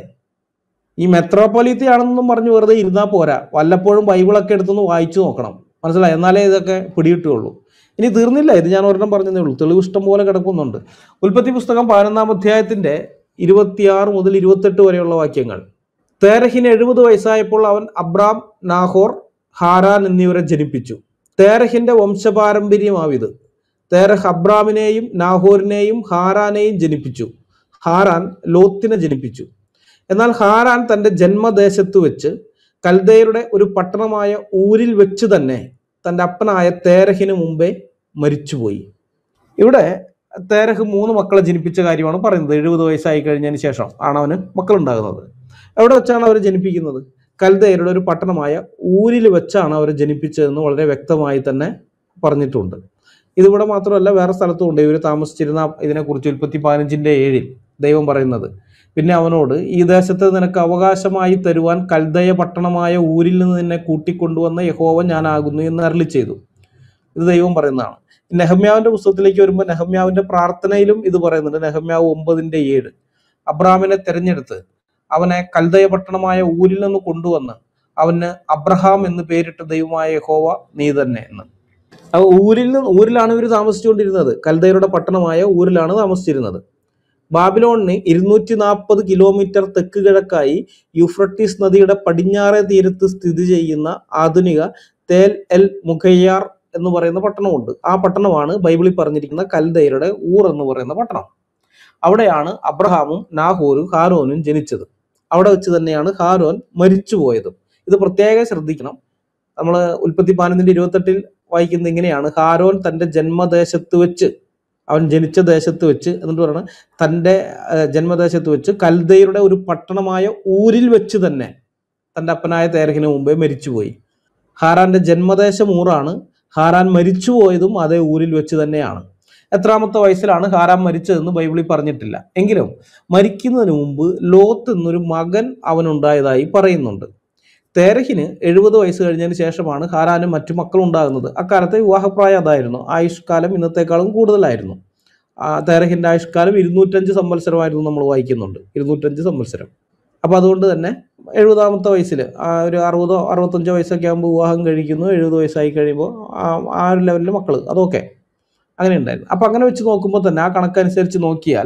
ഈ മെത്രോപൊലീത്ത ആണെന്നൊന്നും പറഞ്ഞു വെറുതെ ഇരുന്നാൽ പോരാ വല്ലപ്പോഴും ബൈബിളൊക്കെ എടുത്തൊന്ന് വായിച്ചു നോക്കണം മനസ്സിലായി എന്നാലേ ഇതൊക്കെ പിടികിട്ടുകയുള്ളൂ ഇനി തീർന്നില്ല ഇത് ഞാൻ ഒരെണ്ണം പറഞ്ഞതേ ഉള്ളൂ തെളിവ് ഇഷ്ടം പോലെ കിടക്കുന്നുണ്ട് ഉൽപ്പത്തി പുസ്തകം പതിനൊന്നാം അധ്യായത്തിന്റെ ഇരുപത്തിയാറ് മുതൽ ഇരുപത്തെട്ട് വരെയുള്ള വാക്യങ്ങൾ തേരഹിന് എഴുപത് വയസ്സായപ്പോൾ അവൻ അബ്രാം നാഹോർ ഹാരാൻ എന്നിവരെ ജനിപ്പിച്ചു തേരഹിന്റെ വംശപാരമ്പര്യമാവിത് തേരഹ് അബ്രാമിനെയും നാഹോറിനെയും ഹാരാനെയും ജനിപ്പിച്ചു ഹാരാൻ ലോത്തിനെ ജനിപ്പിച്ചു എന്നാൽ ഹാരാൻ തന്റെ ജന്മദേശത്ത് വെച്ച് കൽദയരുടെ ഒരു പട്ടണമായ ഊരിൽ വെച്ച് തന്നെ തന്റെ അപ്പനായ തേരഹിന് മുമ്പേ മരിച്ചുപോയി ഇവിടെ തേരഹ് മൂന്ന് മക്കളെ ജനിപ്പിച്ച കാര്യമാണ് പറയുന്നത് എഴുപത് വയസ്സായി കഴിഞ്ഞതിന് ശേഷം ആണ് അവന് മക്കളുണ്ടാകുന്നത് എവിടെ വെച്ചാണ് അവർ ജനിപ്പിക്കുന്നത് കൽദയരുടെ ഒരു പട്ടണമായ ഊരിൽ വെച്ചാണ് അവർ ജനിപ്പിച്ചതെന്ന് വളരെ വ്യക്തമായി തന്നെ പറഞ്ഞിട്ടുണ്ട് ഇതിവിടെ മാത്രമല്ല വേറെ സ്ഥലത്തും ഉണ്ട് ഇവർ താമസിച്ചിരുന്ന ഇതിനെക്കുറിച്ച് ഉൽപ്പത്തി പതിനഞ്ചിന്റെ ഏഴിൽ ദൈവം പറയുന്നത് പിന്നെ അവനോട് ഈ ദേശത്ത് നിനക്ക് അവകാശമായി തരുവാൻ കൽദയ പട്ടണമായ ഊരിൽ നിന്ന് നിന്നെ കൂട്ടിക്കൊണ്ടുവന്ന യഹോവ ഞാനാകുന്നു എന്ന് അരളി ചെയ്തു ഇത് ദൈവം പറയുന്നതാണ് നെഹമ്യാവിന്റെ പുസ്തകത്തിലേക്ക് വരുമ്പോൾ നെഹമ്യാവിന്റെ പ്രാർത്ഥനയിലും ഇത് പറയുന്നുണ്ട് നെഹമ്യാവ് ഒമ്പതിന്റെ ഏഴ് അബ്രാമിനെ തെരഞ്ഞെടുത്ത് അവനെ കൽദയ പട്ടണമായ ഊരിൽ നിന്ന് കൊണ്ടുവന്ന് അവന് അബ്രഹാം എന്ന് പേരിട്ട ദൈവമായ യഹോവ നീ തന്നെ എന്ന് അപ്പൊ ഊരിൽ നിന്ന് ഊരിലാണ് ഇവർ താമസിച്ചുകൊണ്ടിരുന്നത് കൽദയരുടെ പട്ടണമായ ഊരിലാണ് താമസിച്ചിരുന്നത് ബാബിലോണിന് ഇരുന്നൂറ്റി നാൽപ്പത് കിലോമീറ്റർ തെക്ക് കിഴക്കായി യൂഫ്രട്ടീസ് നദിയുടെ പടിഞ്ഞാറേ തീരത്ത് സ്ഥിതി ചെയ്യുന്ന ആധുനിക തേൽ എൽ മുഖയ്യാർ എന്ന് പറയുന്ന പട്ടണമുണ്ട് ആ പട്ടണമാണ് ബൈബിളിൽ പറഞ്ഞിരിക്കുന്ന കൽദയരുടെ ഊർ എന്ന് പറയുന്ന പട്ടണം അവിടെയാണ് അബ്രഹാമും നാഹോരും ഹാരോനും ജനിച്ചത് അവിടെ വെച്ച് തന്നെയാണ് ഹാരോൻ മരിച്ചുപോയതും ഇത് പ്രത്യേകം ശ്രദ്ധിക്കണം നമ്മൾ ഉൽപ്പത്തി പതിനൊന്നിന്റെ ഇരുപത്തെട്ടിൽ വായിക്കുന്നത് ഇങ്ങനെയാണ് ഹാരോൻ തന്റെ ജന്മദേശത്ത് വെച്ച് അവൻ ജനിച്ച ദേശത്ത് വെച്ച് എന്നിട്ട് പറയണം തൻ്റെ ഏഹ്, ജന്മദേശത്ത് വെച്ച് കൽദയരുടെ ഒരു പട്ടണമായ ഊരിൽ വെച്ച് തന്നെ തൻ്റെ അപ്പനായ തേരഹിന് മുമ്പേ മരിച്ചുപോയി ഹാരാന്റെ ജന്മദേശം ഊറാണ് ഹാരാൻ മരിച്ചുപോയതും അതേ ഊരിൽ വെച്ച് തന്നെയാണ് എത്രാമത്തെ വയസ്സിലാണ് ഹാരാൻ മരിച്ചതെന്ന് ബൈബിളിൽ പറഞ്ഞിട്ടില്ല എങ്കിലും മരിക്കുന്നതിന് മുമ്പ് ലോത്ത് എന്നൊരു മകൻ അവനുണ്ടായതായി പറയുന്നുണ്ട് തേരഹിന് എഴുപത് വയസ്സ് കഴിഞ്ഞതിന് ശേഷമാണ് ഹാരാനും മറ്റു മക്കളും ഉണ്ടാകുന്നത് അക്കാലത്തെ വിവാഹപ്രായം അതായിരുന്നു ആയുഷ്കാലം ഇന്നത്തെക്കാളും കൂടുതലായിരുന്നു ആ തേരഹിന്റെ ആയുഷ്കാലം ഇരുന്നൂറ്റഞ്ച് സംവത്സരമായിരുന്നു നമ്മൾ വായിക്കുന്നുണ്ട് ഇരുന്നൂറ്റഞ്ച് സംവത്സരം അപ്പൊ അതുകൊണ്ട് തന്നെ എഴുപതാമത്തെ വയസ്സിൽ ആ ഒരു അറുപതോ അറുപത്തഞ്ചോ വയസ്സൊക്കെ ആകുമ്പോൾ വിവാഹം കഴിക്കുന്നു എഴുപത് വയസ്സായി കഴിയുമ്പോൾ ആ- ആ ഒരു ലെവലിൽ മക്കൾ അതൊക്കെ അങ്ങനെ ഉണ്ടായിരുന്നു അപ്പൊ അങ്ങനെ വെച്ച് നോക്കുമ്പോൾ തന്നെ ആ കണക്കനുസരിച്ച് നോക്കിയാൽ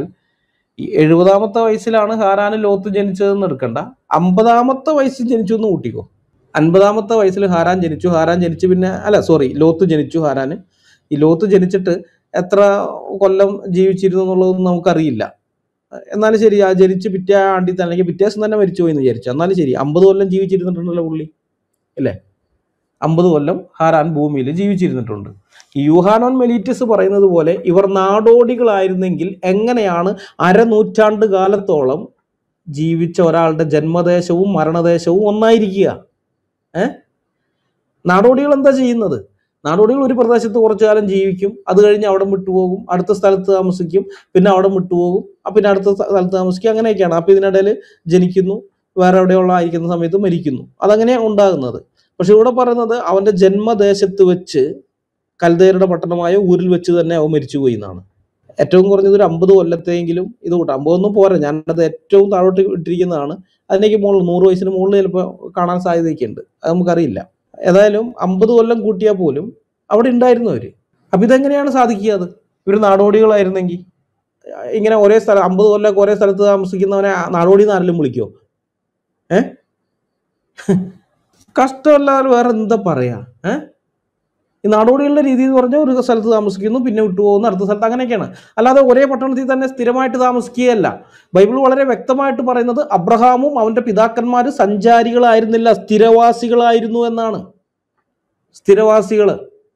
ഈ എഴുപതാമത്തെ വയസ്സിലാണ് ഹാരാന് ലോത്ത് ജനിച്ചതെന്ന് എടുക്കണ്ട അമ്പതാമത്തെ വയസ്സിൽ ജനിച്ചു എന്ന് കൂട്ടിക്കോ അൻപതാമത്തെ വയസ്സിൽ ഹാരാൻ ജനിച്ചു ഹാരാൻ ജനിച്ചു പിന്നെ അല്ല സോറി ലോത്ത് ജനിച്ചു ഹാരാന് ഈ ലോത്ത് ജനിച്ചിട്ട് എത്ര കൊല്ലം ജീവിച്ചിരുന്നു എന്നുള്ളതൊന്നും നമുക്കറിയില്ല എന്നാലും ശരി ആ ജനിച്ച് പിറ്റേ ആണ്ടി തന്നെ അല്ലെങ്കിൽ പിറ്റേ ദിവസം തന്നെ മരിച്ചു പോയി എന്ന് വിചാരിച്ചു എന്നാലും ശരി അമ്പത് കൊല്ലം ജീവിച്ചിരുന്നിട്ടുണ്ടല്ലോ പുള്ളി അല്ലേ അമ്പത് കൊല്ലം ഹാരാൻ ഭൂമിയിൽ ജീവിച്ചിരുന്നിട്ടുണ്ട് ഈ യൂഹാനോൻ മെലീറ്റസ് പറയുന്നത് പോലെ ഇവർ നാടോടികളായിരുന്നെങ്കിൽ എങ്ങനെയാണ് അരനൂറ്റാണ്ട് കാലത്തോളം ജീവിച്ച ഒരാളുടെ ജന്മദേശവും മരണദേശവും ഒന്നായിരിക്കുക ഏ നാടോടികൾ എന്താ ചെയ്യുന്നത് നാടോടികൾ ഒരു പ്രദേശത്ത് കുറച്ചു കാലം ജീവിക്കും അത് കഴിഞ്ഞ് അവിടെ വിട്ടുപോകും അടുത്ത സ്ഥലത്ത് താമസിക്കും പിന്നെ അവിടെ വിട്ടുപോകും ആ പിന്നെ അടുത്ത സ്ഥ- സ്ഥലത്ത് താമസിക്കും അങ്ങനെയൊക്കെയാണ് അപ്പൊ ഇതിനിടയിൽ ജനിക്കുന്നു വേറെ എവിടെയുള്ള ആയിരിക്കുന്ന സമയത്ത് മരിക്കുന്നു അതങ്ങനെയാണ് ഉണ്ടാകുന്നത് പക്ഷെ ഇവിടെ പറയുന്നത് അവന്റെ ജന്മദേശത്ത് വെച്ച് കൽദേരുടെ പട്ടണമായ ഊരിൽ വെച്ച് തന്നെ അവൻ മരിച്ചുപോയി എന്നാണ് ഏറ്റവും കുറഞ്ഞത് ഒരു അമ്പത് കൊല്ലത്തെങ്കിലും ഇത് കൂട്ടാം അമ്പതൊന്നും പോരാ ഞാനത് ഏറ്റവും താഴോട്ട് ഇട്ടിരിക്കുന്നതാണ് അതിനേക്ക് മുകളിൽ നൂറ് വയസ്സിന് മുകളിൽ ചിലപ്പോൾ കാണാൻ സാധ്യതയൊക്കെ ഉണ്ട് അത് നമുക്കറിയില്ല ഏതായാലും അമ്പത് കൊല്ലം കൂട്ടിയാൽ പോലും അവിടെ ഉണ്ടായിരുന്നു അവര് അപ്പൊ ഇതെങ്ങനെയാണ് സാധിക്കുക അത് ഇവർ നാടോടികളായിരുന്നെങ്കിൽ ഇങ്ങനെ ഒരേ സ്ഥലം അമ്പത് കൊല്ലമൊക്കെ ഒരേ സ്ഥലത്ത് താമസിക്കുന്നവനെ നാടോടി എന്ന് ആരെങ്കിലും വിളിക്കോ ഏ കഷ്ടമല്ലാതെ വേറെ എന്താ പറയാ ഏ ഈ നാടോടികളുടെ രീതി എന്ന് പറഞ്ഞാൽ ഒരു സ്ഥലത്ത് താമസിക്കുന്നു പിന്നെ വിട്ടുപോകുന്നു അടുത്ത സ്ഥലത്ത് അങ്ങനെയൊക്കെയാണ് അല്ലാതെ ഒരേ പട്ടണത്തിൽ തന്നെ സ്ഥിരമായിട്ട് താമസിക്കുകയല്ല ബൈബിൾ വളരെ വ്യക്തമായിട്ട് പറയുന്നത് അബ്രഹാമും അവന്റെ പിതാക്കന്മാർ സഞ്ചാരികളായിരുന്നില്ല സ്ഥിരവാസികളായിരുന്നു എന്നാണ് സ്ഥിരവാസികൾ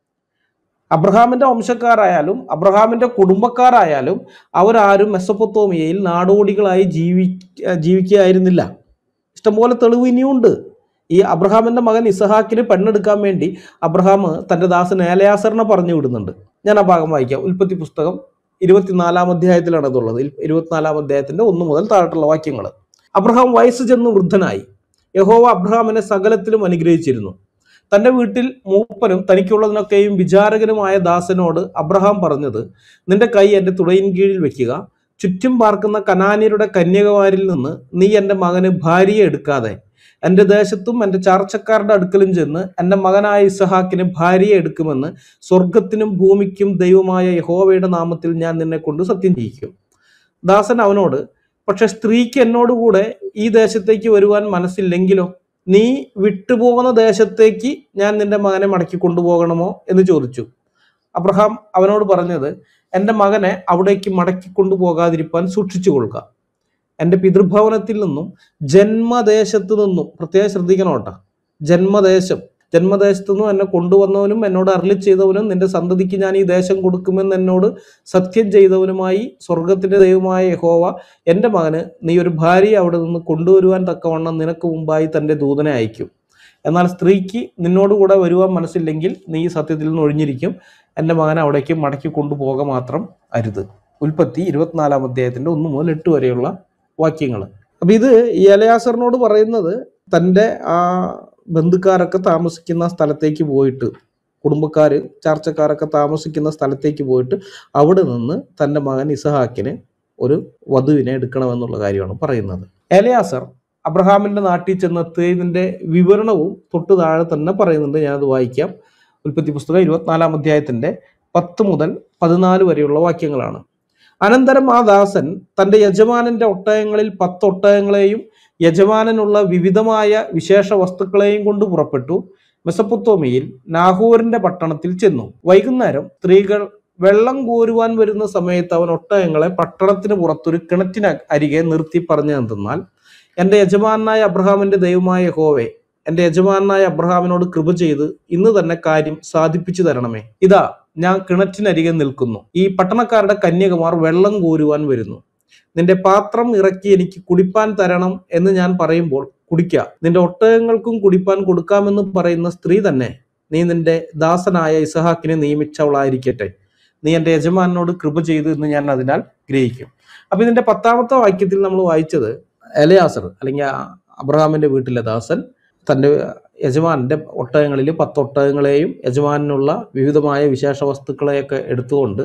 അബ്രഹാമിന്റെ വംശക്കാരായാലും അബ്രഹാമിന്റെ കുടുംബക്കാരായാലും അവരാരും മെസ്സപ്പൊത്തോമിയയിൽ നാടോടികളായി ജീവി ജീവിക്കുകയായിരുന്നില്ല ഇഷ്ടംപോലെ തെളിവ് ഇനിയുണ്ട് ഈ അബ്രഹാമിന്റെ മകൻ ഇസഹാക്കിന് പെണ്ണെടുക്കാൻ വേണ്ടി അബ്രഹാം തന്റെ ദാസൻ ഏലയാസറിനെ പറഞ്ഞു വിടുന്നുണ്ട് ഞാൻ ആ ഭാഗം വായിക്കാം ഉൽപ്പത്തി പുസ്തകം ഇരുപത്തിനാലാം അധ്യായത്തിലാണ് ഇതുള്ളത് ഇൽ- ഇരുപത്തിനാലാം അധ്യായത്തിന്റെ ഒന്ന് മുതൽ താഴോട്ടുള്ള വാക്യങ്ങൾ അബ്രഹാം വയസ്സ് ചെന്ന് വൃദ്ധനായി യഹോവ അബ്രഹാമിനെ സകലത്തിലും അനുഗ്രഹിച്ചിരുന്നു തന്റെ വീട്ടിൽ മൂപ്പനും തനിക്കുള്ളതിനൊക്കെയും വിചാരകനുമായ ദാസനോട് അബ്രഹാം പറഞ്ഞത് നിന്റെ കൈ എന്റെ തുടയിൻ കീഴിൽ വെക്കുക ചുറ്റും പാർക്കുന്ന കനാന്യരുടെ കന്യകമാരിൽ നിന്ന് നീ എൻ്റെ മകന് ഭാര്യയെ എടുക്കാതെ എൻ്റെ ദേശത്തും എൻ്റെ ചാർച്ചക്കാരുടെ അടുക്കലും ചെന്ന് എൻ്റെ മകനായ ഇസഹാക്കിന് ഭാര്യയെ എടുക്കുമെന്ന് സ്വർഗത്തിനും ഭൂമിക്കും ദൈവമായ യഹോവയുടെ നാമത്തിൽ ഞാൻ നിന്നെ കൊണ്ട് സത്യം ചെയ്യിക്കും ദാസൻ അവനോട് പക്ഷെ സ്ത്രീക്ക് എന്നോടുകൂടെ ഈ ദേശത്തേക്ക് വരുവാൻ മനസ്സില്ലെങ്കിലോ നീ വിട്ടുപോകുന്ന ദേശത്തേക്ക് ഞാൻ നിന്റെ മകനെ മടക്കി കൊണ്ടുപോകണമോ എന്ന് ചോദിച്ചു അബ്രഹാം അവനോട് പറഞ്ഞത് എൻ്റെ മകനെ അവിടേക്ക് മടക്കി കൊണ്ടുപോകാതിരിപ്പാൻ സൂക്ഷിച്ചു കൊള്ളുക എൻ്റെ പിതൃഭവനത്തിൽ നിന്നും ജന്മദേശത്തു നിന്നും പ്രത്യേകം ശ്രദ്ധിക്കണം കേട്ടോ ജന്മദേശം ജന്മദേശത്തു നിന്നും എന്നെ കൊണ്ടുവന്നവനും എന്നോട് അരളി ചെയ്തവനും നിന്റെ സന്തതിക്ക് ഞാൻ ഈ ദേശം കൊടുക്കുമെന്ന് എന്നോട് സത്യം ചെയ്തവനുമായി സ്വർഗത്തിന്റെ ദൈവമായ യഹോവ എൻ്റെ മകന് നീ ഒരു ഭാര്യയെ അവിടെ നിന്ന് കൊണ്ടുവരുവാൻ തക്കവണ്ണം നിനക്ക് മുമ്പായി തൻ്റെ ദൂതനെ അയക്കും എന്നാൽ സ്ത്രീക്ക് നിന്നോടുകൂടെ വരുവാൻ മനസ്സില്ലെങ്കിൽ നീ ഈ സത്യത്തിൽ നിന്ന് ഒഴിഞ്ഞിരിക്കും എൻ്റെ മകനെ അവിടേക്ക് മടക്കി കൊണ്ടുപോക മാത്രം അരുത് ഉൽപ്പത്തി ഇരുപത്തിനാലാം അധ്യായത്തിന്റെ ഒന്ന് മുതൽ എട്ട് വരെയുള്ള വാക്യങ്ങൾ അപ്പൊ ഇത് ഈ അലയാസറിനോട് പറയുന്നത് തൻ്റെ ആ ബന്ധുക്കാരൊക്കെ താമസിക്കുന്ന സ്ഥലത്തേക്ക് പോയിട്ട് കുടുംബക്കാര് ചാർച്ചക്കാരൊക്കെ താമസിക്കുന്ന സ്ഥലത്തേക്ക് പോയിട്ട് അവിടെ നിന്ന് തൻ്റെ മകൻ ഇസഹാക്കിന് ഒരു വധുവിനെ എടുക്കണമെന്നുള്ള കാര്യമാണ് പറയുന്നത് എലയാസർ അബ്രഹാമിന്റെ നാട്ടിൽ ചെന്നെത്തിയതിന്റെ വിവരണവും തൊട്ട് താഴെ തന്നെ പറയുന്നുണ്ട് ഞാനത് വായിക്കാം ഉൽപ്പത്തി പുസ്തകം ഇരുപത്തിനാലാം അധ്യായത്തിന്റെ പത്ത് മുതൽ പതിനാല് വരെയുള്ള വാക്യങ്ങളാണ് അനന്തരം ആ ദാസൻ തന്റെ യജമാനന്റെ ഒട്ടകങ്ങളിൽ പത്ത് ഒട്ടകങ്ങളെയും യജമാനനുള്ള വിവിധമായ വിശേഷ വസ്തുക്കളെയും കൊണ്ട് പുറപ്പെട്ടു മെസപ്പൊത്തോമിയിൽ നാഹൂറിന്റെ പട്ടണത്തിൽ ചെന്നു വൈകുന്നേരം സ്ത്രീകൾ വെള്ളം കോരുവാൻ വരുന്ന സമയത്ത് അവൻ ഒട്ടകങ്ങളെ പട്ടണത്തിന് പുറത്തൊരു കിണറ്റിന് അരികെ നിർത്തി പറഞ്ഞു എന്തെന്നാൽ എന്റെ യജമാനായ അബ്രഹാമിന്റെ ദൈവമായ യഹോവേ എന്റെ യജമാനായ അബ്രഹാമിനോട് കൃപ ചെയ്ത് ഇന്ന് തന്നെ കാര്യം സാധിപ്പിച്ചു തരണമേ ഇതാ ഞാൻ കിണറ്റിനരികെ നിൽക്കുന്നു ഈ പട്ടണക്കാരുടെ കന്യകമാർ വെള്ളം കോരുവാൻ വരുന്നു നിന്റെ പാത്രം ഇറക്കി എനിക്ക് കുടിപ്പാൻ തരണം എന്ന് ഞാൻ പറയുമ്പോൾ കുടിക്ക നിന്റെ ഒട്ടകങ്ങൾക്കും കുടിപ്പാൻ കൊടുക്കാമെന്ന് പറയുന്ന സ്ത്രീ തന്നെ നീ നിന്റെ ദാസനായ ഇസഹാക്കിനെ നിയമിച്ചവളായിരിക്കട്ടെ നീ എന്റെ യജമാനോട് കൃപ ചെയ്തു എന്ന് ഞാൻ അതിനാൽ ഗ്രഹിക്കും അപ്പൊ ഇതിന്റെ പത്താമത്തെ വാക്യത്തിൽ നമ്മൾ വായിച്ചത് എലയാസർ അല്ലെങ്കിൽ ആ അബ്രഹാമിന്റെ വീട്ടിലെ ദാസൻ തന്റെ യജമാനന്റെ ഒട്ടകങ്ങളിൽ പത്ത് ഒട്ടകങ്ങളെയും യജമാനുള്ള വിവിധമായ വിശേഷ വസ്തുക്കളെയൊക്കെ എടുത്തുകൊണ്ട്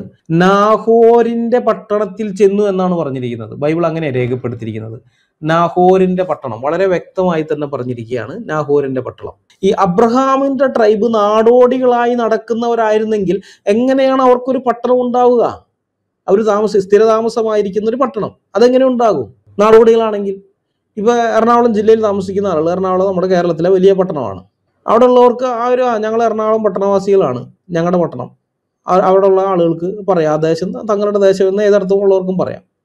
നാഹോരിന്റെ പട്ടണത്തിൽ ചെന്നു എന്നാണ് പറഞ്ഞിരിക്കുന്നത് ബൈബിൾ അങ്ങനെ രേഖപ്പെടുത്തിയിരിക്കുന്നത് നാഹോരിന്റെ പട്ടണം വളരെ വ്യക്തമായി തന്നെ പറഞ്ഞിരിക്കുകയാണ് നാഹോരിന്റെ പട്ടണം ഈ അബ്രഹാമിന്റെ ട്രൈബ് നാടോടികളായി നടക്കുന്നവരായിരുന്നെങ്കിൽ എങ്ങനെയാണ് അവർക്കൊരു പട്ടണം ഉണ്ടാവുക അവർ താമസ സ്ഥിരതാമസമായിരിക്കുന്ന ഒരു പട്ടണം അതെങ്ങനെ ഉണ്ടാകും നാടോടികളാണെങ്കിൽ ഇപ്പൊ എറണാകുളം ജില്ലയിൽ താമസിക്കുന്ന ആളുകൾ എറണാകുളം നമ്മുടെ കേരളത്തിലെ വലിയ പട്ടണമാണ് അവിടെ ഉള്ളവർക്ക് ആ ഒരു ആ, ഞങ്ങൾ എറണാകുളം പട്ടണവാസികളാണ് ഞങ്ങളുടെ പട്ടണം ആ- അവിടെ ഉള്ള ആളുകൾക്ക് പറയാം ആ ദേശം തങ്ങളുടെ ദേശം എന്ന് ഏതർത്ഥം ഉള്ളവർക്കും പറയാം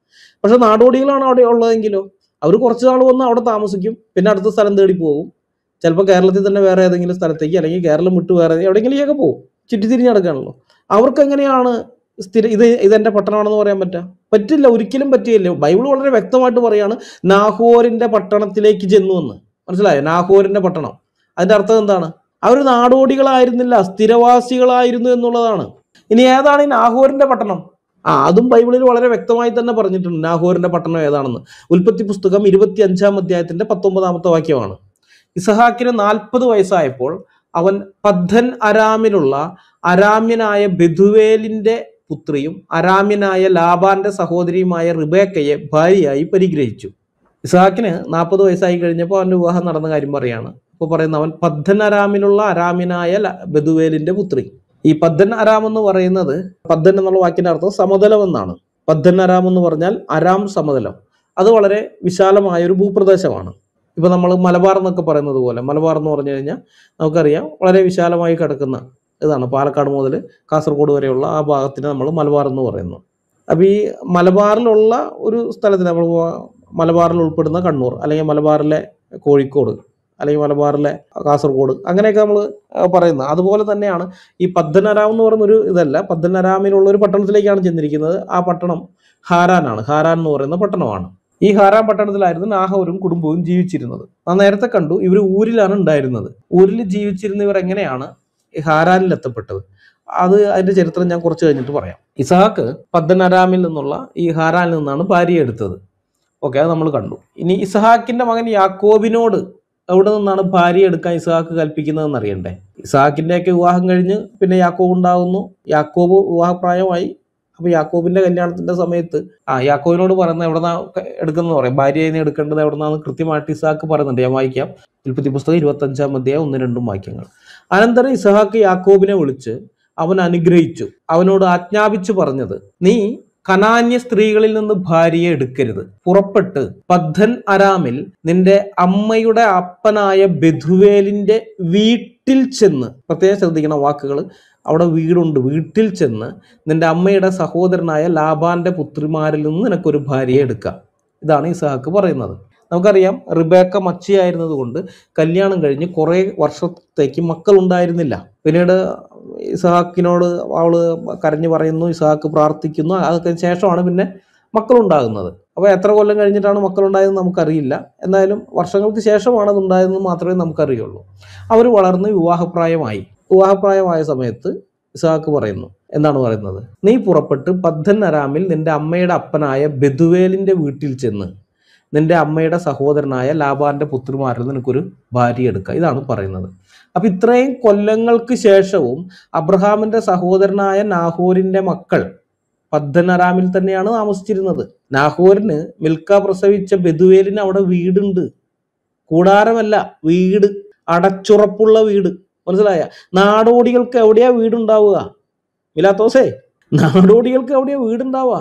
പക്ഷെ നാടോടികളാണ് അവിടെ ഉള്ളതെങ്കിലോ അവർ കുറച്ച് നാൾ വന്ന് അവിടെ താമസിക്കും പിന്നെ അടുത്ത സ്ഥലം തേടി പോകും ചിലപ്പോൾ കേരളത്തിൽ തന്നെ വേറെ ഏതെങ്കിലും സ്ഥലത്തേക്ക് അല്ലെങ്കിൽ കേരളം വിട്ട് വേറെ എവിടെയെങ്കിലേക്കൊക്കെ പോകും ചുറ്റിത്തിരിഞ്ഞ് നടക്കുകയാണല്ലോ അവർക്ക് എങ്ങനെയാണ് സ്ഥിര ഇത് ഇതെന്റെ പട്ടണമാണെന്ന് പറയാൻ പറ്റുക പറ്റില്ല ഒരിക്കലും പറ്റില്ല ബൈബിൾ വളരെ വ്യക്തമായിട്ട് പറയാണ് നാഹോറിന്റെ പട്ടണത്തിലേക്ക് ചെന്നു എന്ന് മനസ്സിലായോ നാഹോറിന്റെ പട്ടണം അതിന്റെ അർത്ഥം എന്താണ് അവർ നാടോടികളായിരുന്നില്ല സ്ഥിരവാസികളായിരുന്നു എന്നുള്ളതാണ് ഇനി ഏതാണ് ഈ നാഹോറിന്റെ പട്ടണം ആ അതും ബൈബിളിൽ വളരെ വ്യക്തമായി തന്നെ പറഞ്ഞിട്ടുണ്ട് നാഹോറിന്റെ പട്ടണം ഏതാണെന്ന് ഉൽപ്പത്തി പുസ്തകം ഇരുപത്തി അഞ്ചാം അധ്യായത്തിന്റെ പത്തൊമ്പതാമത്തെ വാക്യമാണ് ഇസഹാക്കിന് നാൽപ്പത് വയസ്സായപ്പോൾ അവൻ പദ്ധൻ അരാമിലുള്ള അരാമ്യനായ ബെഥുവേലിന്റെ പുത്രിയും അരാമ്യനായ ലാബാന്റെ സഹോദരിയുമായ റിബേക്കയെ ഭാര്യയായി പരിഗ്രഹിച്ചു ഇസഹാക്കിന് നാൽപ്പത് വയസ്സായി കഴിഞ്ഞപ്പോൾ അവന്റെ വിവാഹം നടന്ന കാര്യം പറയാണ് അപ്പോൾ പറയുന്ന അവൻ പദ്ധൻ അരാമിലുള്ള അരാമ്യനായ ല- ബെഥുവേലിന്റെ പുത്രി ഈ പദ്ധൻ അരാം എന്ന് പറയുന്നത് പദ്ധൻ എന്നുള്ള വാക്കിന്റെ അർത്ഥം സമതലം എന്നാണ് പദ്ധൻ അരാം എന്ന് പറഞ്ഞാൽ അരാം സമതലം അത് വളരെ വിശാലമായ ഒരു ഭൂപ്രദേശമാണ് ഇപ്പൊ നമ്മൾ മലബാർ എന്നൊക്കെ പറയുന്നത് പോലെ മലബാർ എന്ന് പറഞ്ഞു കഴിഞ്ഞാൽ നമുക്കറിയാം വളരെ വിശാലമായി കിടക്കുന്ന ഇതാണ് പാലക്കാട് മുതൽ കാസർഗോഡ് വരെയുള്ള ആ ഭാഗത്തിന് നമ്മൾ മലബാർ എന്ന് പറയുന്നു അപ്പോൾ ഈ മലബാറിലുള്ള ഒരു സ്ഥലത്തിന് നമ്മൾ മലബാറിൽ ഉൾപ്പെടുന്ന കണ്ണൂർ അല്ലെങ്കിൽ മലബാറിലെ കോഴിക്കോട് അല്ലെങ്കിൽ മലബാറിലെ കാസർഗോഡ് അങ്ങനെയൊക്കെ നമ്മൾ പറയുന്നത് അതുപോലെ തന്നെയാണ് ഈ പദ്മനാരാം എന്ന് പറയുന്ന ഒരു ഇതല്ല പദ്മനാരാമിലുള്ള ഒരു പട്ടണത്തിലേക്കാണ് ചെന്നിരിക്കുന്നത് ആ പട്ടണം ഹാരാനാണ് ഹാരാൻ എന്ന് പറയുന്ന പട്ടണമാണ് ഈ ഹാരാൻ പട്ടണത്തിലായിരുന്നു നാഹോരും കുടുംബവും ജീവിച്ചിരുന്നത് ആ നേരത്തെ കണ്ടു ഇവർ ഊരിലാണ് ഉണ്ടായിരുന്നത് ഊരിൽ ജീവിച്ചിരുന്ന ഇവർ എങ്ങനെയാണ് ഈ ഹാരാനിൽ എത്തപ്പെട്ടത് അത് അതിന്റെ ചരിത്രം ഞാൻ കുറച്ച് കഴിഞ്ഞിട്ട് പറയാം ഇസഹാക്ക് പദ്മനാരാമിൽ നിന്നുള്ള ഈ ഹാരാനിൽ നിന്നാണ് ഭാര്യ എടുത്തത് ഓക്കെ അത് നമ്മൾ കണ്ടു ഇനി ഇസഹാക്കിന്റെ മകൻ യാക്കോബിനോട് എവിടെ നിന്നാണ് ഭാര്യ എടുക്കാൻ ഇസഹാക്ക് കൽപ്പിക്കുന്നതെന്ന് അറിയണ്ടേ ഇസഹാക്കിന്റെയൊക്കെ വിവാഹം കഴിഞ്ഞ് പിന്നെ യാക്കോബ് ഉണ്ടാകുന്നു യാക്കോബ് വിവാഹപ്രായമായി അപ്പൊ യാക്കോബിന്റെ കല്യാണത്തിന്റെ സമയത്ത് ആ യാക്കോബിനോട് പറയുന്നത് എവിടെന്നാ എടുക്കുന്നത് പറയാം ഭാര്യയെ നിന്ന് എടുക്കേണ്ടത് എവിടെന്നാന്ന് കൃത്യമായിട്ട് ഇസഹാക്ക് പറയുന്നുണ്ട് ഞാൻ വായിക്കാം ഉൽപ്പത്തി പുസ്തകം ഇരുപത്തി അഞ്ചാം അധ്യായം ഒന്ന് രണ്ടും വാക്യങ്ങൾ അനന്തരം ഇസഹാക്ക് യാക്കോബിനെ വിളിച്ച് അവൻ അനുഗ്രഹിച്ചു അവനോട് ആജ്ഞാപിച്ചു പറഞ്ഞത് നീ കനാന്യ സ്ത്രീകളിൽ നിന്ന് ഭാര്യയെ എടുക്കരുത് പുറപ്പെട്ട് പദ്ധൻ അരാമിൽ നിന്റെ അമ്മയുടെ അപ്പനായ ബെധുവേലിന്റെ വീട്ടിൽ ചെന്ന് പ്രത്യേകം ശ്രദ്ധിക്കണം വാക്കുകൾ അവിടെ വീടുണ്ട് വീട്ടിൽ ചെന്ന് നിന്റെ അമ്മയുടെ സഹോദരനായ ലാബാന്റെ പുത്രിമാരിൽ നിന്ന് നിനക്കൊരു ഭാര്യയെ എടുക്കാം ഇതാണ് ഇസഹാക്ക് പറയുന്നത് നമുക്കറിയാം റിബേക്ക മച്ചിയായിരുന്നത് കൊണ്ട് കല്യാണം കഴിഞ്ഞ് കുറേ വർഷത്തേക്ക് മക്കൾ ഉണ്ടായിരുന്നില്ല പിന്നീട് ഇസഹാക്കിനോട് അവള് കരഞ്ഞു പറയുന്നു ഇസഹാക്ക് പ്രാർത്ഥിക്കുന്നു അതൊക്കെ ശേഷമാണ് പിന്നെ മക്കളുണ്ടാകുന്നത് അപ്പോൾ എത്ര കൊല്ലം കഴിഞ്ഞിട്ടാണ് മക്കളുണ്ടായതെന്ന് നമുക്കറിയില്ല എന്തായാലും വർഷങ്ങൾക്ക് ശേഷമാണ് അത് ഉണ്ടായതെന്ന് മാത്രമേ നമുക്കറിയുള്ളൂ അവർ വളർന്ന് വിവാഹപ്രായമായി വിവാഹപ്രായമായ സമയത്ത് ഇസഹാക്ക് പറയുന്നു എന്താണ് പറയുന്നത് നീ പുറപ്പെട്ട് പദ്ധൻ അരാമിൽ നിന്റെ അമ്മയുടെ അപ്പനായ ബെതുവേലിന്റെ വീട്ടിൽ ചെന്ന് നിന്റെ അമ്മയുടെ സഹോദരനായ ലാബാന്റെ പുത്രിമാരിൽ നിനക്കൊരു ഭാര്യ എടുക്കുക ഇതാണ് പറയുന്നത് അപ്പൊ ഇത്രയും കൊല്ലങ്ങൾക്ക് ശേഷവും അബ്രഹാമിന്റെ സഹോദരനായ നാഹോരിന്റെ മക്കൾ പദ്ധനറാമിൽ തന്നെയാണ് താമസിച്ചിരുന്നത് നാഹോരിന് മിൽക്ക പ്രസവിച്ച ബെതുവേലിന് അവിടെ വീടുണ്ട് കൂടാരമല്ല വീട് അടച്ചുറപ്പുള്ള വീട് മനസ്സിലായ നാടോടികൾക്ക് എവിടെയാ വീടുണ്ടാവുക മിലാത്തോസേ നാടോടികൾക്ക് എവിടെയാ വീടുണ്ടാവുക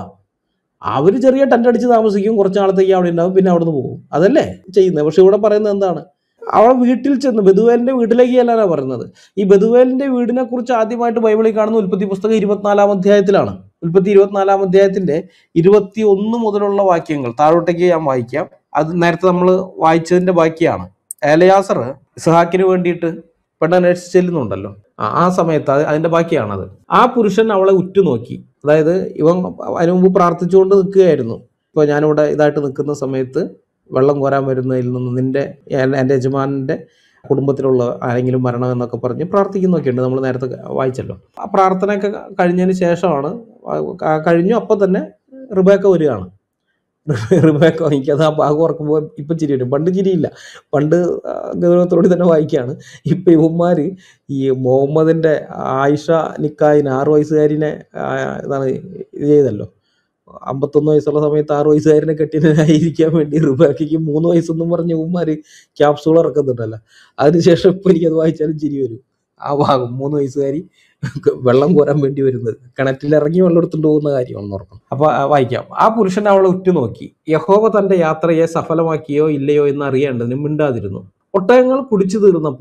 അവർ ചെറിയ ടെൻ്റ് അടിച്ച് താമസിക്കും കുറച്ച് നാളത്തേക്ക് അവിടെ ഉണ്ടാവും പിന്നെ അവിടെ നിന്ന് പോകും അതല്ലേ ചെയ്യുന്നത് പക്ഷെ ഇവിടെ പറയുന്നത് എന്താണ് അവളെ വീട്ടിൽ ചെന്ന് ബെതുവേലിന്റെ വീട്ടിലേക്ക് ചെല്ലാനാ പറയുന്നത് ഈ ബെതുവേലിന്റെ വീടിനെ കുറിച്ച് ആദ്യമായിട്ട് ബൈബിളിൽ കാണുന്ന ഉൽപ്പത്തി പുസ്തകം ഇരുപത്തിനാലാം അധ്യായത്തിലാണ് ഉൽപ്പത്തി ഇരുപത്തിനാലാം അധ്യായത്തിന്റെ ഇരുപത്തി ഒന്ന് മുതലുള്ള വാക്യങ്ങൾ താഴോട്ടേക്ക് ഞാൻ വായിക്കാം അത് നേരത്തെ നമ്മൾ വായിച്ചതിന്റെ ബാക്കിയാണ് ഏലയാസർ ഇസഹാക്കിന് വേണ്ടിയിട്ട് പെണ്ണന്വേഷിച്ച് ചെല്ലുന്നുണ്ടല്ലോ ആ ആ സമയത്ത് അത് അതിന്റെ ബാക്കിയാണത് ആ പുരുഷൻ അവളെ ഉറ്റുനോക്കി അതായത് ഇവൻ അതിനു മുമ്പ് പ്രാർത്ഥിച്ചുകൊണ്ട് നിൽക്കുകയായിരുന്നു ഇപ്പോൾ ഞാനിവിടെ ഇതായിട്ട് നിൽക്കുന്ന സമയത്ത് വെള്ളം കോരാൻ വരുന്നതിൽ നിന്ന് നിന്റെ എൻ- എൻ്റെ യജമാനൻ്റെ കുടുംബത്തിലുള്ള ആരെങ്കിലും മരണം എന്നൊക്കെ പറഞ്ഞ് പ്രാർത്ഥിക്കുന്നൊക്കെ ഉണ്ട് നമ്മൾ നേരത്തെ വായിച്ചല്ലോ ആ പ്രാർത്ഥനയൊക്കെ കഴിഞ്ഞതിന് ശേഷമാണ് ആ- കഴിഞ്ഞു അപ്പം തന്നെ റിബേക്ക വരികയാണ് റിബേക്ക എനിക്കത് ആ ഭാഗം ഓർക്കുമ്പോൾ ഇപ്പം ചിരി വരും പണ്ട് ചിരിയില്ല പണ്ട് ആ, ഗൗരവത്തോടെ തന്നെ വായിക്കുകയാണ് ഇപ്പം ഇവന്മാർ ഈ മുഹമ്മദിൻ്റെ ആയിഷ നിക്കായിന് ആറ് വയസ്സുകാരിനെ ആ, ഇതാണ് ഇത് ചെയ്തല്ലോ അമ്പത്തൊന്ന് വയസ്സുള്ള സമയത്ത് ആറ് വയസ്സുകാരനെ കെട്ടിനായിരിക്കാൻ വേണ്ടി റിബാക്കിക്ക് മൂന്ന് വയസ്സെന്നും പറഞ്ഞ് ഉമ്മാര് ക്യാപ്സൂൾ ഇറക്കുന്നുണ്ടല്ലോ അതിനുശേഷം ഇപ്പൊ എനിക്കത് വായിച്ചാലും ചിരി വരും ആ ഭാഗം മൂന്ന് വയസ്സുകാരി വെള്ളം കോരാൻ വേണ്ടി വരുന്നത് കിണറ്റിൽ ഇറങ്ങി വെള്ളം എടുത്തുകൊണ്ട് പോകുന്ന കാര്യമാണെന്ന് ഓർക്കണം അപ്പൊ ആ, വായിക്കാം ആ പുരുഷൻ അവളെ ഉറ്റുനോക്കി യഹോവ തന്റെ യാത്രയെ സഫലമാക്കിയോ ഇല്ലയോ എന്ന് അറിയേണ്ടതിന് മിണ്ടാതിരുന്നു ഒട്ടകങ്ങൾ കുടിച്ചു തീർന്നപ്പോൾ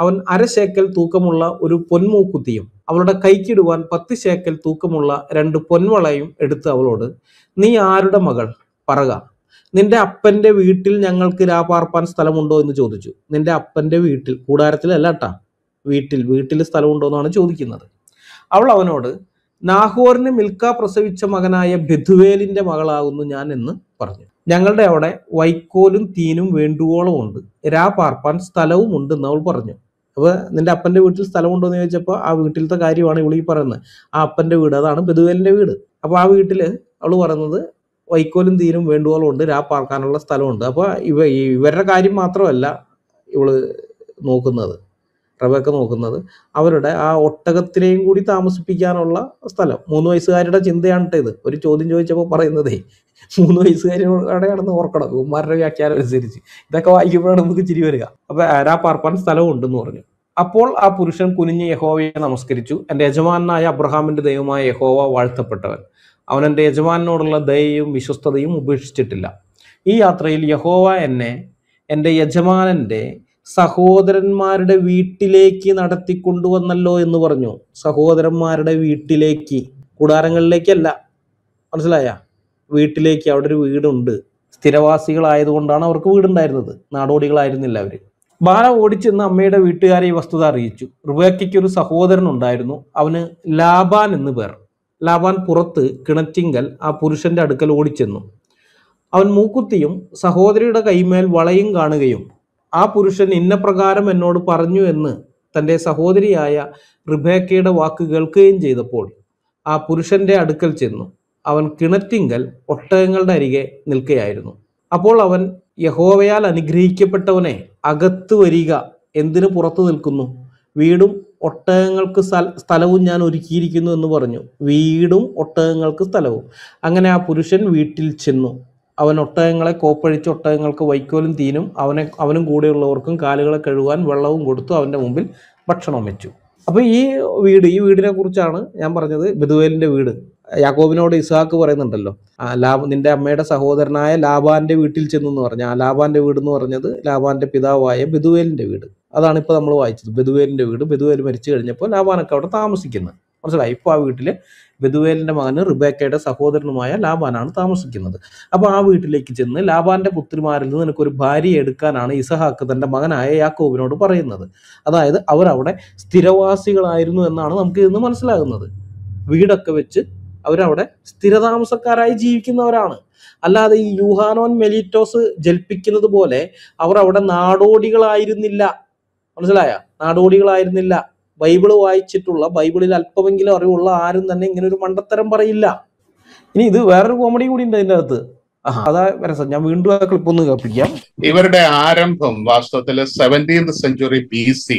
അവൻ അര ശേക്കൽ തൂക്കമുള്ള ഒരു പൊന്മൂക്കുത്തിയും അവളുടെ കൈക്കിടുവാൻ പത്ത് ശേക്കൽ തൂക്കമുള്ള രണ്ട് പൊൻവളയും എടുത്ത് അവളോട് നീ ആരുടെ മകൾ പറക നിന്റെ അപ്പന്റെ വീട്ടിൽ ഞങ്ങൾക്ക് രാപാർപ്പാൻ സ്ഥലമുണ്ടോ എന്ന് ചോദിച്ചു നിന്റെ അപ്പന്റെ വീട്ടിൽ കൂടാരത്തിലല്ല കേട്ടാ വീട്ടിൽ വീട്ടിൽ സ്ഥലമുണ്ടോ എന്നാണ് ചോദിക്കുന്നത് അവൾ അവനോട് നാഹോറിന് മിൽക്ക പ്രസവിച്ച മകനായ ബെഥുവേലിന്റെ മകളാകുന്നു ഞാൻ എന്ന് പറഞ്ഞു ഞങ്ങളുടെ അവിടെ വൈക്കോലും തീനും വേണ്ടുവോളം ഉണ്ട് രാ പാർപ്പാൻ സ്ഥലവും ഉണ്ട് എന്ന് അവൾ പറഞ്ഞു അപ്പൊ നിന്റെ അപ്പന്റെ വീട്ടിൽ സ്ഥലമുണ്ടോ എന്ന് ചോദിച്ചപ്പോൾ ആ വീട്ടിലത്തെ കാര്യമാണ് ഇവളീ പറയുന്നത് ആ അപ്പന്റെ വീട് അതാണ് ബെതുവേലിന്റെ വീട് അപ്പൊ ആ വീട്ടില് അവള് പറയുന്നത് വൈക്കോലും തീരും വേണ്ടുവോളം ഉണ്ട് രാ പാർക്കാനുള്ള സ്ഥലമുണ്ട് അപ്പൊ ഇവ ഇവരുടെ കാര്യം മാത്രമല്ല ഇവള് നോക്കുന്നത് റബക്ക നോക്കുന്നത് അവരുടെ ആ ഒട്ടകത്തിനെയും കൂടി താമസിപ്പിക്കാനുള്ള സ്ഥലം മൂന്ന് വയസ്സുകാരുടെ ചിന്തയാണ് ട്ടോ ഇത് ഒരു ചോദ്യം ചോദിച്ചപ്പോൾ പറയുന്നതേ മൂന്ന് വയസ്സുകാരോടെയാണെന്ന് ഓർക്കണം ഉമ്മാരുടെ വ്യാഖ്യാനം അനുസരിച്ച് ഇതൊക്കെ വായിക്കുമ്പോഴാണ് നമുക്ക് ചിരി വരിക അപ്പൊ ആരാ പാർപ്പാൻ സ്ഥലം ഉണ്ടെന്ന് പറഞ്ഞു അപ്പോൾ ആ പുരുഷൻ കുനിഞ്ഞ് യഹോവയെ നമസ്കരിച്ചു എൻ്റെ യജമാനായ അബ്രഹാമിന്റെ ദൈവമായ യഹോവ വാഴ്ത്തപ്പെട്ടവൻ അവൻ എൻ്റെ യജമാനോടുള്ള ദയയും വിശ്വസ്തതയും ഉപേക്ഷിച്ചിട്ടില്ല ഈ യാത്രയിൽ യഹോവ എന്നെ എൻ്റെ യജമാനന്റെ സഹോദരന്മാരുടെ വീട്ടിലേക്ക് നടത്തിക്കൊണ്ടുവന്നല്ലോ എന്ന് പറഞ്ഞു സഹോദരന്മാരുടെ വീട്ടിലേക്ക് കൂടാരങ്ങളിലേക്കല്ല മനസ്സിലായ വീട്ടിലേക്ക് അവിടെ ഒരു വീടുണ്ട് സ്ഥിരവാസികളായതുകൊണ്ടാണ് അവർക്ക് വീടുണ്ടായിരുന്നത് നാടോടികളായിരുന്നില്ല അവര് ബാല ഓടിച്ചെന്ന് അമ്മയുടെ വീട്ടുകാരെ ഈ വസ്തുത അറിയിച്ചു റുബേക്കയ്ക്ക് ഒരു സഹോദരൻ ഉണ്ടായിരുന്നു അവന് ലാബാൻ എന്ന് പേർ ലാബാൻ പുറത്ത് കിണറ്റിങ്കൽ ആ പുരുഷന്റെ അടുക്കൽ ഓടിച്ചെന്നു അവൻ മൂക്കുത്തിയും സഹോദരിയുടെ കൈമേൽ വളയും കാണുകയും ആ പുരുഷൻ ഇന്ന പ്രകാരം എന്നോട് പറഞ്ഞു എന്ന് തൻ്റെ സഹോദരിയായ റിബേക്കയുടെ വാക്ക് കേൾക്കുകയും ചെയ്തപ്പോൾ ആ പുരുഷന്റെ അടുക്കൽ ചെന്നു അവൻ കിണറ്റിങ്കൽ ഒട്ടകങ്ങളുടെ അരികെ നിൽക്കുകയായിരുന്നു അപ്പോൾ അവൻ യഹോവയാൽ അനുഗ്രഹിക്കപ്പെട്ടവനെ അകത്ത് വരിക എന്തിനു പുറത്തു നിൽക്കുന്നു വീടും ഒട്ടകങ്ങൾക്ക് സ്ഥല- സ്ഥലവും ഞാൻ ഒരുക്കിയിരിക്കുന്നു എന്ന് പറഞ്ഞു വീടും ഒട്ടകങ്ങൾക്ക് സ്ഥലവും അങ്ങനെ ആ പുരുഷൻ വീട്ടിൽ ചെന്നു അവൻ ഒട്ടകങ്ങളെ കോപ്പഴിച്ച് ഒട്ടകങ്ങൾക്ക് വൈക്കോലും തീനും അവനെ അവനും കൂടെയുള്ളവർക്കും കാലുകളെ കഴുകാൻ വെള്ളവും കൊടുത്തു അവന്റെ മുമ്പിൽ ഭക്ഷണം വെച്ചു അപ്പൊ ഈ വീട് ഈ വീടിനെ കുറിച്ചാണ് ഞാൻ പറഞ്ഞത് ബിദുവേലിന്റെ വീട് യാക്കോബിനോട് ഇസ്ഹാക്ക് പറയുന്നുണ്ടല്ലോ ആ ലാബ നിന്റെ അമ്മയുടെ സഹോദരനായ ലാബാന്റെ വീട്ടിൽ ചെന്നു എന്ന് പറഞ്ഞ ആ ലാബാന്റെ വീട് എന്ന് പറഞ്ഞത് ലാബാന്റെ പിതാവായ ബിദുവേലിന്റെ വീട് അതാണ് ഇപ്പൊ നമ്മൾ വായിച്ചത് ബെതുവേലിന്റെ വീട് ബെതുവേൽ മരിച്ചു കഴിഞ്ഞപ്പോൾ ലാബാനൊക്കെ അവിടെ താമസിക്കുന്നത് മനസ്സിലായി ഇപ്പൊ ആ വീട്ടില് ബെതുവേലിന്റെ മകന് റിബേക്കയുടെ സഹോദരനുമായ ലാബാനാണ് താമസിക്കുന്നത് അപ്പൊ ആ വീട്ടിലേക്ക് ചെന്ന് ലാബാന്റെ പുത്രിമാരിൽ നിന്ന് നിനക്കൊരു ഭാര്യയെ എടുക്കാനാണ് ഇസഹാക്ക് തന്റെ മകനായ യാക്കോബിനോട് പറയുന്നത് അതായത് അവരവിടെ സ്ഥിരവാസികളായിരുന്നു എന്നാണ് നമുക്ക് ഇന്ന് മനസ്സിലാകുന്നത് വീടൊക്കെ വെച്ച് അവരവിടെ സ്ഥിരതാമസക്കാരായി ജീവിക്കുന്നവരാണ് അല്ലാതെ ഈ യൂഹാനോൻ മെലിറ്റോസ് ജൽപ്പിക്കുന്നത് പോലെ അവർ അവിടെ നാടോടികളായിരുന്നില്ല മനസ്സിലായ നാടോടികളായിരുന്നില്ല ബൈബിള് വായിച്ചിട്ടുള്ള ബൈബിളിൽ അല്പമെങ്കിലും അറിവുള്ള ആരും തന്നെ ഇങ്ങനെ ഒരു മണ്ടത്തരം പറയില്ല ഇനി ഇത് വേറൊരു കോമഡി കൂടി ഉണ്ട് അതിൻ്റെ അകത്ത് ആ അതാ രസം ഞാൻ വീണ്ടും ആ ക്ലിപ്പ് ഒന്ന് കേൾപ്പിക്കാം ഇവരുടെ ആരംഭം വാസ്തവത്തിൽ സെവൻറ്റീൻത് സെഞ്ചുറി ബി സി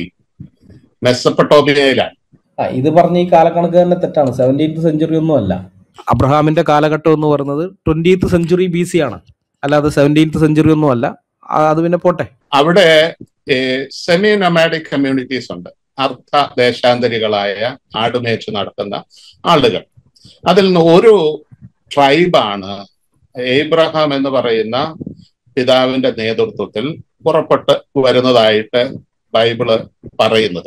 മെസ്സപ്പട്ടോമിയയിലാണ് ആ ഇത് പറഞ്ഞ ഈ കാലക്കണക്ക് തന്നെ തെറ്റാണ് സെവൻറ്റീൻത്ത് സെഞ്ചുറി ഒന്നും അല്ല അബ്രഹാമിന്റെ കാലഘട്ടം എന്ന് പറയുന്നത് ട്വന്റീത്ത് സെഞ്ചുറി ബി സി ആണ് അല്ലാതെ സെവൻറ്റീൻത്ത് സെഞ്ചുറി ഒന്നും അല്ല ആ, അത് പിന്നെ പോട്ടെ അവിടെ സെമി നൊമാഡിക് കമ്മ്യൂണിറ്റീസ് ഉണ്ട് അർത്ഥ ദേശാന്തരികളായ ആടുമേച്ച് നടത്തുന്ന ആളുകൾ അതിൽ നിന്ന് ഒരു ട്രൈബാണ് ഏബ്രഹാം എന്ന് പറയുന്ന പിതാവിന്റെ നേതൃത്വത്തിൽ പുറപ്പെട്ട് വരുന്നതായിട്ട് ബൈബിള് പറയുന്നത്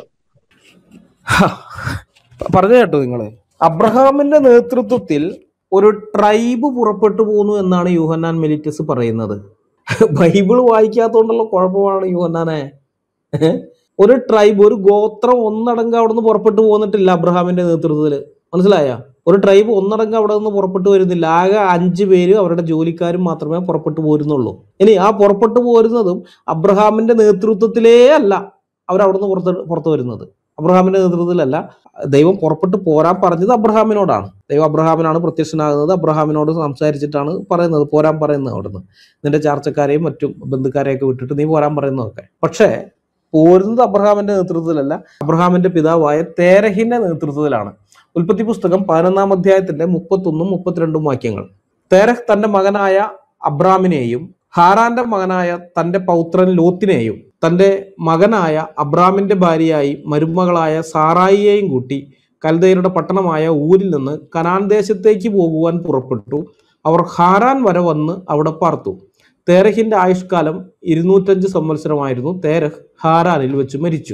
ഹ, പറഞ്ഞു കേട്ടോ നിങ്ങള് അബ്രഹാമിന്റെ നേതൃത്വത്തിൽ ഒരു ട്രൈബ് പുറപ്പെട്ടു പോന്നു എന്നാണ് യൂഹന്നാൻ മെലിറ്റസ് പറയുന്നത് ബൈബിൾ വായിക്കാത്തോണ്ടുള്ള കുഴപ്പമാണ് യൂഹന്നാനെ ഏഹ്? ഒരു ട്രൈബ് ഒരു ഗോത്രം ഒന്നടങ്കം അവിടെ നിന്ന് പുറപ്പെട്ടു പോന്നിട്ടില്ല അബ്രഹാമിന്റെ നേതൃത്വത്തിൽ മനസ്സിലായ ഒരു ട്രൈബ് ഒന്നടങ്കം അവിടെ നിന്ന് പുറപ്പെട്ടു വരുന്നില്ല ആകെ അഞ്ച് പേര് അവരുടെ ജോലിക്കാരും മാത്രമേ പുറപ്പെട്ടു പോരുന്നുള്ളൂ ഇനി ആ പുറപ്പെട്ടു പോരുന്നതും അബ്രഹാമിന്റെ നേതൃത്വത്തിലേ അല്ല അവരവിടെ നിന്ന് പുറത്ത് പുറത്തു വരുന്നത് അബ്രഹാമിന്റെ നേതൃത്വത്തിലല്ല ദൈവം പുറപ്പെട്ടു പോരാൻ പറഞ്ഞത് അബ്രഹാമിനോടാണ് ദൈവം അബ്രഹാമിനാണ് പ്രത്യക്ഷനാകുന്നത് അബ്രഹാമിനോട് സംസാരിച്ചിട്ടാണ് പറയുന്നത് പോരാൻ പറയുന്നത് അവിടുന്ന് നിന്റെ ചാർച്ചക്കാരെയും മറ്റും ബന്ധുക്കാരെയൊക്കെ വിട്ടിട്ട് നീ പോരാൻ പറയുന്നതൊക്കെ പക്ഷേ പോരുന്നത് അബ്രഹാമിന്റെ നേതൃത്വത്തിലല്ല അബ്രഹാമിന്റെ പിതാവായ തേരഹിന്റെ നേതൃത്വത്തിലാണ് ഉൽപ്പത്തി പുസ്തകം പതിനൊന്നാം അധ്യായത്തിന്റെ മുപ്പത്തൊന്നും മുപ്പത്തിരണ്ടും വാക്യങ്ങൾ തേരഹ് തന്റെ മകനായ അബ്രാമിനെയും ഹാറാന്റെ മകനായ തന്റെ പൗത്രൻ ലോത്തിനെയും തന്റെ മകനായ അബ്രാമിന്റെ ഭാര്യയായി മരുമകളായ സാറായിയെയും കൂട്ടി കൽദയരുടെ പട്ടണമായ ഊരിൽ നിന്ന് കനാൻ ദേശത്തേക്ക് പോകുവാൻ പുറപ്പെട്ടു അവർ ഹാരാൻ വരെ വന്ന് അവിടെ പാർത്തു തേരഹിന്റെ ആയുഷ്കാലം ഇരുന്നൂറ്റഞ്ച് സംവത്സരമായിരുന്നു തേരഹ് ഹാരാനിൽ വെച്ച് മരിച്ചു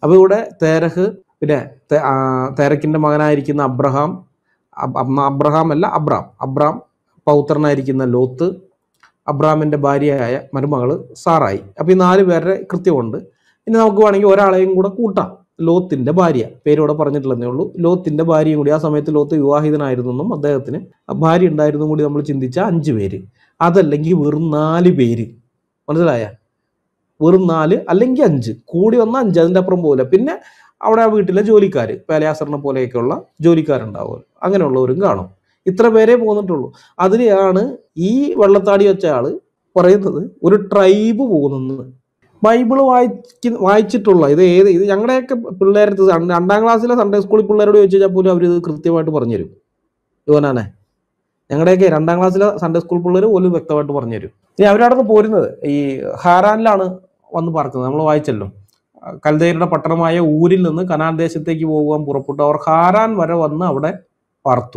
അപ്പോൾ ഇവിടെ തേരഹ് പിന്നെ തേ- ആ, തേരക്കിന്റെ മകനായിരിക്കുന്ന അബ്രഹാം അബ്- അമ്മ- അബ്രഹാം അല്ല അബ്രാം അബ്രാം പൗത്രനായിരിക്കുന്ന ലോത്ത് അബ്രാമിന്റെ ഭാര്യയായ മരുമകള് സാറായി അപ്പൊ ഈ നാല് പേരുടെ കൃത്യമുണ്ട് ഇനി നമുക്ക് വേണമെങ്കിൽ ഒരാളെയും കൂടെ കൂട്ടാം ലോത്തിന്റെ ഭാര്യ പേരോടെ പറഞ്ഞിട്ടില്ലെന്നേ ഉള്ളൂ ലോത്തിന്റെ ഭാര്യയും കൂടി ആ സമയത്ത് ലോത്ത് വിവാഹിതനായിരുന്നെന്നും അദ്ദേഹത്തിന് ഭാര്യ ഉണ്ടായിരുന്നും കൂടി നമ്മൾ ചിന്തിച്ച അഞ്ച് പേര് അതല്ലെങ്കിൽ വെറും നാല് പേര് മനസ്സിലായ വെറും നാല് അല്ലെങ്കിൽ അഞ്ച് കൂടി വന്ന അഞ്ച് അതിൻ്റെ അപ്പുറം പോകില്ല പിന്നെ അവിടെ ആ വീട്ടിലെ ജോലിക്കാർ പേലയാസറിനെ പോലെയൊക്കെയുള്ള ജോലിക്കാരുണ്ടാവുമല്ലോ അങ്ങനെയുള്ളവരും കാണും ഇത്ര പേരേ പോന്നിട്ടുള്ളൂ അതിലെയാണ് ഈ വെള്ളത്താടി വെച്ച ആള് പറയുന്നത് ഒരു ട്രൈബ് പോകുന്നെന്ന് ബൈബിള് വായിക്ക വായിച്ചിട്ടുള്ള ഇത് ഏത് ഇത് ഞങ്ങളുടെയൊക്കെ പിള്ളേരത്ത് രണ്ടാം ക്ലാസ്സിലെ സൺഡേ സ്കൂളിൽ പിള്ളേരോട് ചോദിച്ചു കഴിഞ്ഞാൽ പോലും അവർ ഇത് കൃത്യമായിട്ട് പറഞ്ഞുതരും യുവനാനെ ഞങ്ങളുടെയൊക്കെ രണ്ടാം ക്ലാസ്സിലെ സൺഡേ സ്കൂൾ പിള്ളേർ പോലും വ്യക്തമായിട്ട് പറഞ്ഞുതരും ഇനി അവരവിടെ നിന്ന് പോരുന്നത് ഈ ഹാരാനിലാണ് വന്ന് പാർക്കുന്നത് നമ്മൾ വായിച്ചല്ലോ കൽദയരുടെ പട്ടണമായ ഊരിൽ നിന്ന് കനാൻ ദേശത്തേക്ക് പോകുവാൻ പുറപ്പെട്ടു അവർ ഹാരാൻ വരെ വന്ന് അവിടെ പാർത്തു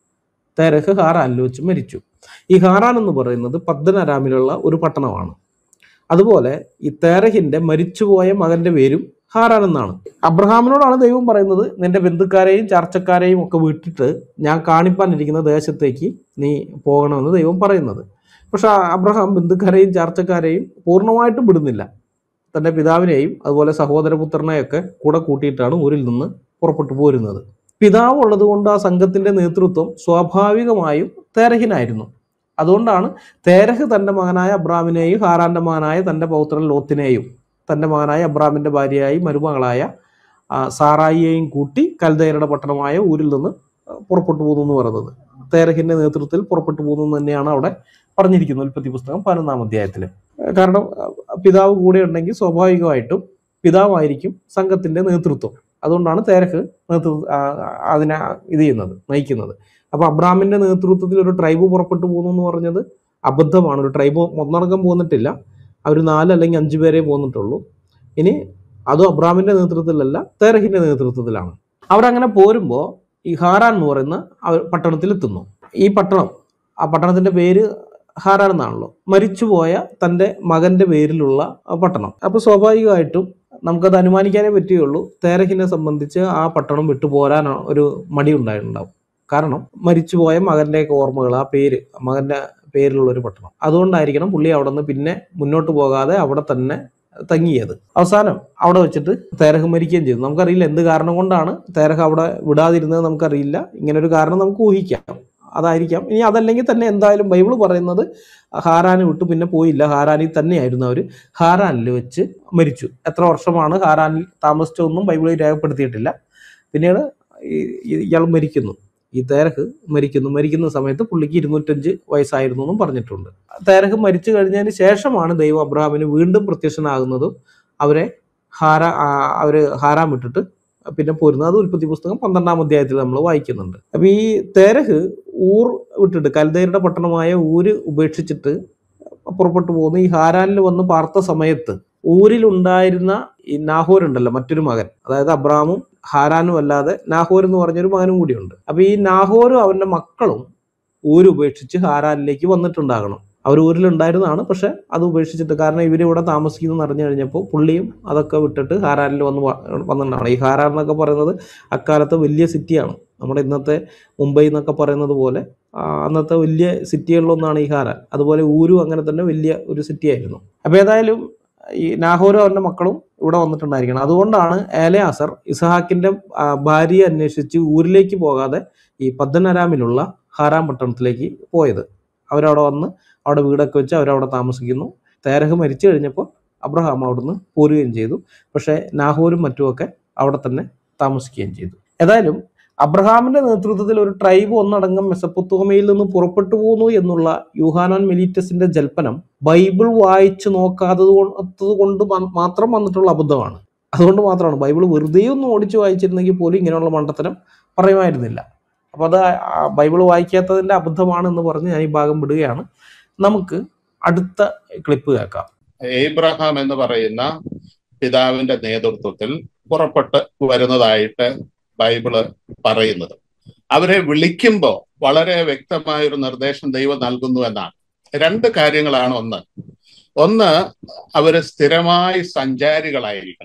തേരഹ് ഹാരാനിൽ വെച്ച് മരിച്ചു ഈ ഹാരാൻ എന്ന് പറയുന്നത് പദ്മനാരാമിലുള്ള ഒരു പട്ടണമാണ് അതുപോലെ ഈ തേരഹിന്റെ മരിച്ചുപോയ മകന്റെ പേരും ഹാരാൻ എന്നാണ് അബ്രഹാമിനോടാണ് ദൈവം പറയുന്നത് നിന്റെ ബന്ധുക്കാരെയും ചർച്ചക്കാരെയും ഒക്കെ വിട്ടിട്ട് ഞാൻ കാണിപ്പാനിരിക്കുന്ന ദേശത്തേക്ക് നീ പോകണമെന്ന് ദൈവം പറയുന്നത് പക്ഷെ അബ്രഹാം ബന്ധുക്കാരെയും ചർച്ചക്കാരെയും പൂർണ്ണമായിട്ടും വിടുന്നില്ല തന്റെ പിതാവിനെയും അതുപോലെ സഹോദരപുത്രനെയൊക്കെ കൂടെ കൂട്ടിയിട്ടാണ് ഊരിൽ നിന്ന് പുറപ്പെട്ടു പോരുന്നത് പിതാവ് ഉള്ളത് കൊണ്ട് ആ സംഘത്തിന്റെ നേതൃത്വം സ്വാഭാവികമായും തേരഹിനായിരുന്നു അതുകൊണ്ടാണ് തേരഹ് തന്റെ മകനായ അബ്രാമിനെയും ഹാരാന്റെ മകനായ തന്റെ പൗത്രൻ ലോത്തിനെയും തന്റെ മകനായ അബ്രാമിന്റെ ഭാര്യയായി മരുമകളായ ആ, സാറായിയെയും കൂട്ടി കൽദയരുടെ പട്ടണമായ ഊരിൽ നിന്ന് പുറപ്പെട്ടു പോകുന്നു എന്ന് പറയുന്നത് തേരഹിന്റെ നേതൃത്വത്തിൽ പുറപ്പെട്ടു പോകുന്നു എന്ന് തന്നെയാണ് അവിടെ പറഞ്ഞിരിക്കുന്നത് ഉൽപ്പത്തി പുസ്തകം പതിനൊന്നാം അധ്യായത്തിൽ കാരണം ആ, പിതാവ് കൂടെ ഉണ്ടെങ്കിൽ സ്വാഭാവികമായിട്ടും പിതാവായിരിക്കും സംഘത്തിന്റെ നേതൃത്വം അതുകൊണ്ടാണ് തേരഹ് നേതൃത്വ ആ, അതിനെ ഇത് ചെയ്യുന്നത് നയിക്കുന്നത് അപ്പൊ അബ്രാമിന്റെ നേതൃത്വത്തിൽ ഒരു ട്രൈബ് പുറപ്പെട്ടു പോകുന്നു എന്ന് പറഞ്ഞത് അബദ്ധമാണ് ഒരു ട്രൈബ് ഒന്നടങ്കം പോന്നിട്ടില്ല അവർ നാല് അല്ലെങ്കിൽ അഞ്ച് പേരെ പോന്നിട്ടുള്ളൂ ഇനി അതും അബ്രാമിന്റെ നേതൃത്വത്തിലല്ല തേരഹിന്റെ നേതൃത്വത്തിലാണ് അവരങ്ങനെ പോരുമ്പോൾ ഈ ഹാരാൻ എന്ന് പറയുന്ന അവർ പട്ടണത്തിൽ എത്തുന്നു ഈ പട്ടണം ആ പട്ടണത്തിന്റെ പേര് ഹാരാൻ എന്നാണല്ലോ മരിച്ചുപോയ തന്റെ മകന്റെ പേരിലുള്ള ആ പട്ടണം അപ്പൊ സ്വാഭാവികമായിട്ടും നമുക്കത് അനുമാനിക്കാനേ പറ്റുകയുള്ളൂ തേരഹിനെ സംബന്ധിച്ച് ആ പട്ടണം വിട്ടു പോരാൻ ഒരു മടി ഉണ്ടായിട്ടുണ്ടാവും കാരണം മരിച്ചുപോയ മകന്റെയൊക്കെ ഓർമ്മകൾ ആ പേര് മകന്റെ പേരിലുള്ള ഒരു പട്ടണം അതുകൊണ്ടായിരിക്കണം പുള്ളി അവിടെ നിന്ന് പിന്നെ മുന്നോട്ട് പോകാതെ അവിടെ തന്നെ തങ്ങിയത് അവസാനം അവിടെ വെച്ചിട്ട് തേരഹ് മരിക്കുകയും ചെയ്തു നമുക്കറിയില്ല എന്ത് കാരണം കൊണ്ടാണ് തേരഹ് അവിടെ വിടാതിരുന്നത് നമുക്കറിയില്ല ഇങ്ങനെ ഒരു കാരണം നമുക്ക് ഊഹിക്കാം അതായിരിക്കാം ഇനി അതല്ലെങ്കിൽ തന്നെ എന്തായാലും ബൈബിൾ പറയുന്നത് ഹാരാന് വിട്ടു പിന്നെ പോയില്ല ഹാരാനിൽ തന്നെയായിരുന്നു അവർ ഹാരാനിൽ വെച്ച് മരിച്ചു എത്ര വർഷമാണ് ഹാരാനിൽ താമസിച്ചതൊന്നും ബൈബിളിൽ രേഖപ്പെടുത്തിയിട്ടില്ല പിന്നീട് ഈ- ഈ- ഇയാൾ മരിക്കുന്നു ഈ തേരഹ് മരിക്കുന്നു മരിക്കുന്ന സമയത്ത് പുള്ളിക്ക് ഇരുന്നൂറ്റഞ്ച് വയസ്സായിരുന്നു എന്നും പറഞ്ഞിട്ടുണ്ട് തേരഹ് മരിച്ചു കഴിഞ്ഞതിന് ശേഷമാണ് ദൈവം അബ്രഹാമിന് വീണ്ടും പ്രത്യക്ഷനാകുന്നതും അവരെ ഹാര ആ, അവര് ഹാരാൻ വിട്ടിട്ട് പിന്നെ പോരുന്നത് അത് ഉൽപ്പത്തി പുസ്തകം പന്ത്രണ്ടാം അധ്യായത്തിൽ നമ്മൾ വായിക്കുന്നുണ്ട് അപ്പൊ ഈ തേരഹ് ഊർ വിട്ടിട്ട് കൽദയരുടെ പട്ടണമായ ഊര് ഉപേക്ഷിച്ചിട്ട് പുറപ്പെട്ടു പോകുന്നു ഈ ഹാരാനിൽ വന്ന് പാർത്ത സമയത്ത് ഊരിലുണ്ടായിരുന്ന ഈ നാഹോർ ഉണ്ടല്ലോ മറ്റൊരു മകൻ അതായത് അബ്രാമും ഹാരാനും അല്ലാതെ നാഹോർ എന്ന് പറഞ്ഞൊരു മകനും കൂടിയുണ്ട് അപ്പൊ ഈ നാഹോരും അവന്റെ മക്കളും ഊര് ഉപേക്ഷിച്ച് ഹാരാനിലേക്ക് വന്നിട്ടുണ്ടാകണം അവർ ഊരിലുണ്ടായിരുന്നതാണ് പക്ഷെ അത് ഉപേക്ഷിച്ചിട്ട് കാരണം ഇവർ ഇവിടെ താമസിക്കുന്നു അറിഞ്ഞു കഴിഞ്ഞപ്പോൾ പുള്ളിയും അതൊക്കെ വിട്ടിട്ട് ഹാരാനിൽ വന്ന് വ- വന്നിട്ടുണ്ടാണ് ഈ ഹാരാൻ എന്നൊക്കെ പറയുന്നത് അക്കാലത്ത് വലിയ സിറ്റിയാണ് നമ്മുടെ ഇന്നത്തെ മുംബൈ എന്നൊക്കെ പറയുന്നത് പോലെ ആ, അന്നത്തെ വലിയ സിറ്റികളിലൊന്നാണ് ഈ ഹാരാൻ അതുപോലെ ഊരും അങ്ങനെ തന്നെ വലിയ ഒരു സിറ്റി ആയിരുന്നു അപ്പോൾ ഏതായാലും ഈ നാഹോരും അവരുടെ മക്കളും ഇവിടെ വന്നിട്ടുണ്ടായിരിക്കണം അതുകൊണ്ടാണ് ഏലയാസർ ഇസഹാക്കിന്റെ ആ, ഭാര്യയെ അന്വേഷിച്ച് ഊരിലേക്ക് പോകാതെ ഈ പദ്മനാരാമിലുള്ള ഹാരാം പട്ടണത്തിലേക്ക് പോയത് അവരവിടെ വന്ന് അവിടെ വീടൊക്കെ വെച്ച് അവരവിടെ താമസിക്കുന്നു തേരഹ് മരിച്ചു കഴിഞ്ഞപ്പോൾ അബ്രഹാം അവിടുന്ന് പോരുകയും ചെയ്തു പക്ഷേ നാഹോരും മറ്റുമൊക്കെ അവിടെ തന്നെ താമസിക്കുകയും ചെയ്തു ഏതായാലും അബ്രഹാമിന്റെ നേതൃത്വത്തിൽ ഒരു ട്രൈബ് ഒന്നടങ്കം മെസപ്പൊത്തോമയിൽ നിന്ന് പുറപ്പെട്ടു പോന്നു എന്നുള്ള യൂഹാനോൻ മെലീറ്റസിന്റെ ജൽപ്പനം ബൈബിൾ വായിച്ചു നോക്കാത്തത് കൊണ്ട് കൊണ്ട് മ- മാത്രം വന്നിട്ടുള്ള അബദ്ധമാണ് അതുകൊണ്ട് മാത്രമാണ് ബൈബിൾ വെറുതെ ഒന്ന് ഓടിച്ചു വായിച്ചിരുന്നെങ്കിൽ പോലും ഇങ്ങനെയുള്ള മണ്ടത്തരം പറയുമായിരുന്നില്ല അപ്പോൾ അത് ആ ബൈബിൾ വായിക്കാത്തതിന്റെ അബദ്ധമാണ് എന്ന് പറഞ്ഞ് ഞാൻ ഈ ഭാഗം വിടുകയാണ് നമുക്ക് അടുത്ത ക്ലിപ്പ് കേൾക്കാം ഏബ്രഹാം എന്ന് പറയുന്ന പിതാവിന്റെ നേതൃത്വത്തിൽ പുറപ്പെട്ട് വരുന്നതായിട്ട് ബൈബിള് പറയുന്നത് അവരെ വിളിക്കുമ്പോൾ വളരെ വ്യക്തമായ ഒരു നിർദ്ദേശം ദൈവം നൽകുന്നു എന്നാണ് രണ്ട് കാര്യങ്ങളാണ് ഒന്ന് ഒന്ന് അവര് സ്ഥിരമായി സഞ്ചാരികളായിരിക്കണം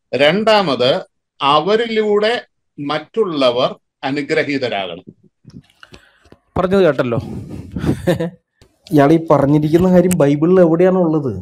രണ്ടാമത് അവരിലൂടെ മറ്റുള്ളവർ അനുഗ്രഹീതരാകണം പറഞ്ഞത് കേട്ടല്ലോ ഇയാൾ ഈ പറഞ്ഞിരിക്കുന്ന കാര്യം ബൈബിളിൽ എവിടെയാണ് ഉള്ളത്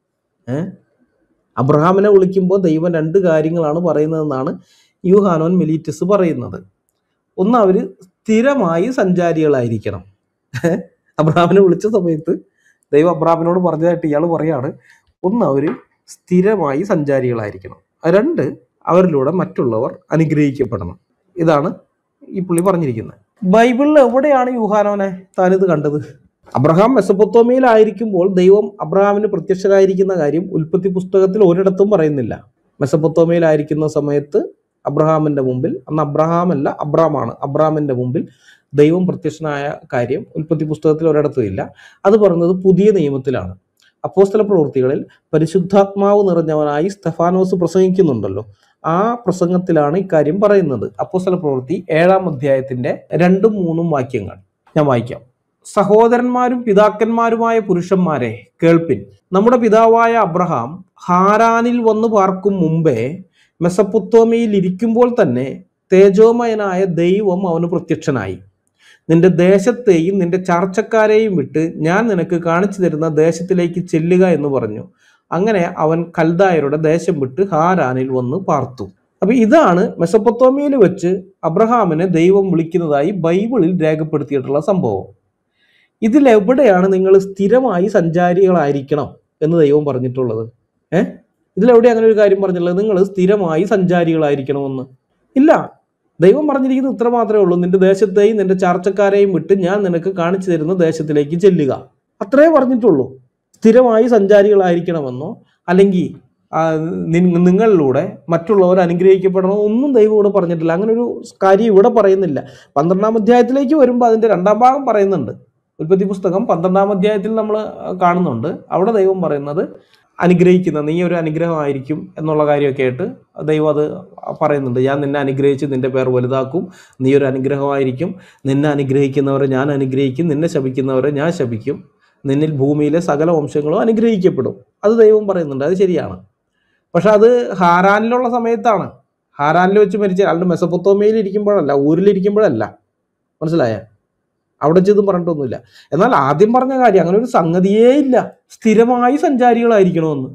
ഏ അബ്രഹാമിനെ വിളിക്കുമ്പോൾ ദൈവം രണ്ട് കാര്യങ്ങളാണ് പറയുന്നതെന്നാണ് യുഹാനോൻ മെലീറ്റസ് പറയുന്നത് ഒന്ന് അവർ സ്ഥിരമായി സഞ്ചാരികളായിരിക്കണം ഏ? അബ്രഹാമിനെ വിളിച്ച സമയത്ത് ദൈവം അബ്രഹാമിനോട് പറഞ്ഞതായിട്ട് ഇയാൾ പറയാണ് ഒന്ന് അവർ സ്ഥിരമായി സഞ്ചാരികളായിരിക്കണം രണ്ട് അവരിലൂടെ മറ്റുള്ളവർ അനുഗ്രഹിക്കപ്പെടണം ഇതാണ് ഈ പുള്ളി പറഞ്ഞിരിക്കുന്നത് ബൈബിളിൽ എവിടെയാണ് യൂഹാനോനെ താനിത് കണ്ടത് അബ്രഹാം മെസ്സപ്പൊത്തോമയിലായിരിക്കുമ്പോൾ ദൈവം അബ്രഹാമിന് പ്രത്യക്ഷരായിരിക്കുന്ന കാര്യം ഉൽപ്പത്തി പുസ്തകത്തിൽ ഒരിടത്തും പറയുന്നില്ല മെസ്സപ്പൊത്തോമയിലായിരിക്കുന്ന സമയത്ത് അബ്രഹാമിന്റെ മുമ്പിൽ അന്ന് അബ്രഹാം അല്ല അബ്രാമാണ് അബ്രാമിന്റെ മുമ്പിൽ ദൈവം പ്രത്യക്ഷനായ കാര്യം ഉൽപ്പത്തി പുസ്തകത്തിൽ ഒരിടത്തും ഇല്ല അത് പറയുന്നത് പുതിയ നിയമത്തിലാണ് അപ്പോസ്തല പ്രവൃത്തികളിൽ പരിശുദ്ധാത്മാവ് നിറഞ്ഞവനായി സ്തെഫാനോസ് പ്രസംഗിക്കുന്നുണ്ടല്ലോ ആ പ്രസംഗത്തിലാണ് ഇക്കാര്യം പറയുന്നത് അപ്പോസ്തല പ്രവൃത്തി ഏഴാം അധ്യായത്തിന്റെ രണ്ടും മൂന്നും വാക്യങ്ങൾ ഞാൻ വായിക്കാം സഹോദരന്മാരും പിതാക്കന്മാരുമായ പുരുഷന്മാരെ കേൾപ്പിൻ നമ്മുടെ പിതാവായ അബ്രഹാം ഹാരാനിൽ വന്നു പാർക്കും മുമ്പേ മെസപ്പൊത്തോമയിൽ ഇരിക്കുമ്പോൾ തന്നെ തേജോമയനായ ദൈവം അവന് പ്രത്യക്ഷനായി നിന്റെ ദേശത്തെയും നിന്റെ ചാർച്ചക്കാരെയും വിട്ട് ഞാൻ നിനക്ക് കാണിച്ചു തരുന്ന ദേശത്തിലേക്ക് ചെല്ലുക എന്ന് പറഞ്ഞു അങ്ങനെ അവൻ കൽദായരുടെ ദേശം വിട്ട് ഹാരാനിൽ വന്ന് പാർത്തു അപ്പൊ ഇതാണ് മെസപ്പൊത്തോമിയയിൽ വെച്ച് അബ്രഹാമിനെ ദൈവം വിളിക്കുന്നതായി ബൈബിളിൽ രേഖപ്പെടുത്തിയിട്ടുള്ള സംഭവം ഇതിലെവിടെയാണ് നിങ്ങൾ സ്ഥിരമായി സഞ്ചാരികളായിരിക്കണം എന്ന് ദൈവം പറഞ്ഞിട്ടുള്ളത് ഏ ഇതിലെവിടെ അങ്ങനെ ഒരു കാര്യം പറഞ്ഞിട്ടുള്ളത് നിങ്ങൾ സ്ഥിരമായി സഞ്ചാരികളായിരിക്കണമെന്ന് ഇല്ല ദൈവം പറഞ്ഞിരിക്കുന്നത് ഇത്ര മാത്രമേ ഉള്ളൂ നിന്റെ ദേശത്തെയും നിന്റെ ചാർച്ചക്കാരെയും വിട്ട് ഞാൻ നിനക്ക് കാണിച്ചു തരുന്ന ദേശത്തിലേക്ക് ചെല്ലുക അത്രേ പറഞ്ഞിട്ടുള്ളൂ സ്ഥിരമായി സഞ്ചാരികളായിരിക്കണമെന്നോ അല്ലെങ്കിൽ ആ, നി- നിങ്ങളിലൂടെ മറ്റുള്ളവർ അനുഗ്രഹിക്കപ്പെടണോ ഒന്നും ദൈവം ഇവിടെ പറഞ്ഞിട്ടില്ല അങ്ങനെ ഒരു കാര്യം ഇവിടെ പറയുന്നില്ല പന്ത്രണ്ടാം അധ്യായത്തിലേക്ക് വരുമ്പോൾ അതിന്റെ രണ്ടാം ഭാഗം പറയുന്നുണ്ട് ഉൽപ്പത്തി പുസ്തകം പന്ത്രണ്ടാം അധ്യായത്തിൽ നമ്മൾ കാണുന്നുണ്ട് അവിടെ ദൈവം പറയുന്നത് അനുഗ്രഹിക്കുന്ന നീ ഒരു അനുഗ്രഹമായിരിക്കും എന്നുള്ള കാര്യമൊക്കെ ആയിട്ട് ദൈവം അത് പറയുന്നുണ്ട് ഞാൻ നിന്നെ അനുഗ്രഹിച്ച് നിന്റെ പേർ വലുതാക്കും നീ ഒരു അനുഗ്രഹമായിരിക്കും നിന്നെ അനുഗ്രഹിക്കുന്നവരെ ഞാൻ അനുഗ്രഹിക്കും നിന്നെ ശപിക്കുന്നവരെ ഞാൻ ശപിക്കും നിന്നിൽ ഭൂമിയിലെ സകല വംശങ്ങളും അനുഗ്രഹിക്കപ്പെടും അത് ദൈവം പറയുന്നുണ്ട് അത് ശരിയാണ് പക്ഷെ അത് ഹാരാനിലുള്ള സമയത്താണ് ഹാരാനിൽ വെച്ച് മരിച്ച അയാളുടെ മെസപ്പൊത്തോമയിൽ ഇരിക്കുമ്പോഴല്ല ഊരിലിരിക്കുമ്പോഴല്ല മനസ്സിലായ അവിടെ ചെന്നും പറഞ്ഞിട്ടൊന്നുമില്ല എന്നാൽ ആദ്യം പറഞ്ഞ കാര്യം അങ്ങനെ ഒരു സംഗതിയേ ഇല്ല സ്ഥിരമായി സഞ്ചാരികളായിരിക്കണമെന്ന്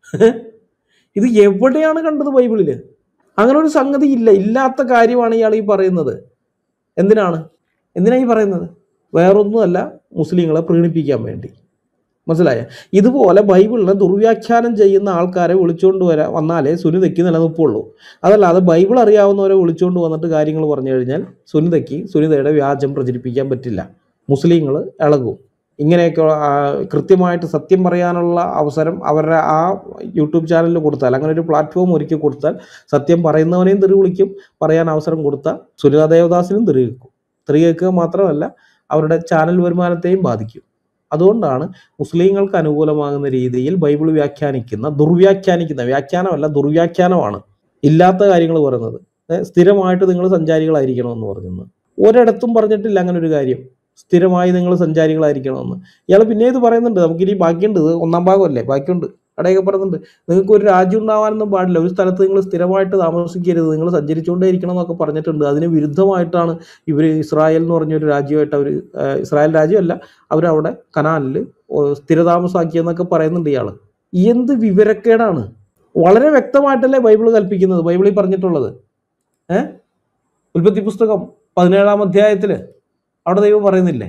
ഇത് എവിടെയാണ് കണ്ടത് ബൈബിളില് അങ്ങനെ ഒരു സംഗതി ഇല്ല ഇല്ലാത്ത കാര്യമാണ് ഇയാൾ ഈ പറയുന്നത് എന്തിനാണ് എന്തിനാ ഈ പറയുന്നത് വേറൊന്നുമല്ല മുസ്ലിങ്ങളെ പ്രീണിപ്പിക്കാൻ വേണ്ടി മനസ്സിലായ ഇതുപോലെ ബൈബിളിനെ ദുർവ്യാഖ്യാനം ചെയ്യുന്ന ആൾക്കാരെ വിളിച്ചുകൊണ്ട് വരാ വന്നാലേ സുനിതയ്ക്ക് നിലനിൽപ്പുള്ളൂ അതല്ലാതെ ബൈബിൾ അറിയാവുന്നവരെ വിളിച്ചുകൊണ്ട് വന്നിട്ട് കാര്യങ്ങൾ പറഞ്ഞു കഴിഞ്ഞാൽ സുനിതയ്ക്ക് സുനിതയുടെ വ്യാജം പ്രചരിപ്പിക്കാൻ പറ്റില്ല മുസ്ലിങ്ങൾ ഇളകും ഇങ്ങനെയൊക്കെ ആ, കൃത്യമായിട്ട് സത്യം പറയാനുള്ള അവസരം അവരുടെ ആ യൂട്യൂബ് ചാനലിൽ കൊടുത്താൽ അങ്ങനെ ഒരു പ്ലാറ്റ്ഫോം ഒരുക്കി കൊടുത്താൽ സത്യം പറയുന്നവനെയും തെറി വിളിക്കും പറയാൻ അവസരം കൊടുത്താൽ സുനിത ദേവദാസിനും തെറി കേൾക്കും തെറി കേൾക്കുക മാത്രമല്ല അവരുടെ ചാനൽ വരുമാനത്തെയും ബാധിക്കും അതുകൊണ്ടാണ് മുസ്ലിങ്ങൾക്ക് അനുകൂലമാകുന്ന രീതിയിൽ ബൈബിൾ വ്യാഖ്യാനിക്കുന്ന ദുർവ്യാഖ്യാനിക്കുന്ന വ്യാഖ്യാനമല്ല ദുർവ്യാഖ്യാനമാണ് ഇല്ലാത്ത കാര്യങ്ങൾ പറയുന്നത് ഏ, സ്ഥിരമായിട്ട് നിങ്ങൾ സഞ്ചാരികളായിരിക്കണമെന്ന് പറയുന്നത് ഒരിടത്തും പറഞ്ഞിട്ടില്ല അങ്ങനെ ഒരു കാര്യം സ്ഥിരമായി നിങ്ങൾ സഞ്ചാരികളായിരിക്കണമെന്ന് ഇയാൾ പിന്നെ ഇത് പറയുന്നുണ്ട് നമുക്കിനി ബാക്കിയുണ്ട് ഇത് ഒന്നാം ഭാഗമല്ലേ ബാക്കിയുണ്ട് അവിടെയൊക്കെ പറയുന്നുണ്ട് നിങ്ങൾക്ക് ഒരു രാജ്യം ഉണ്ടാവാനൊന്നും പാടില്ല ഒരു സ്ഥലത്ത് നിങ്ങൾ സ്ഥിരമായിട്ട് താമസിക്കരുത് നിങ്ങൾ സഞ്ചരിച്ചുകൊണ്ടേ ഇരിക്കണം എന്നൊക്കെ പറഞ്ഞിട്ടുണ്ട് അതിന് വിരുദ്ധമായിട്ടാണ് ഇവർ ഇസ്രായേൽ എന്ന് പറഞ്ഞൊരു രാജ്യമായിട്ട് അവർ ഇസ്രായേൽ രാജ്യമല്ല അവരവിടെ കനാലിൽ സ്ഥിരതാമസാക്കിയെന്നൊക്കെ പറയുന്നുണ്ട് ഇയാൾ എന്ത് വിവരക്കേടാണ് വളരെ വ്യക്തമായിട്ടല്ലേ ബൈബിൾ കൽപ്പിക്കുന്നത് ബൈബിളിൽ പറഞ്ഞിട്ടുള്ളത് ഏഹ് ഉൽപ്പത്തി പുസ്തകം പതിനേഴാം അധ്യായത്തിൽ അവിടെ ദൈവം പറയുന്നില്ലേ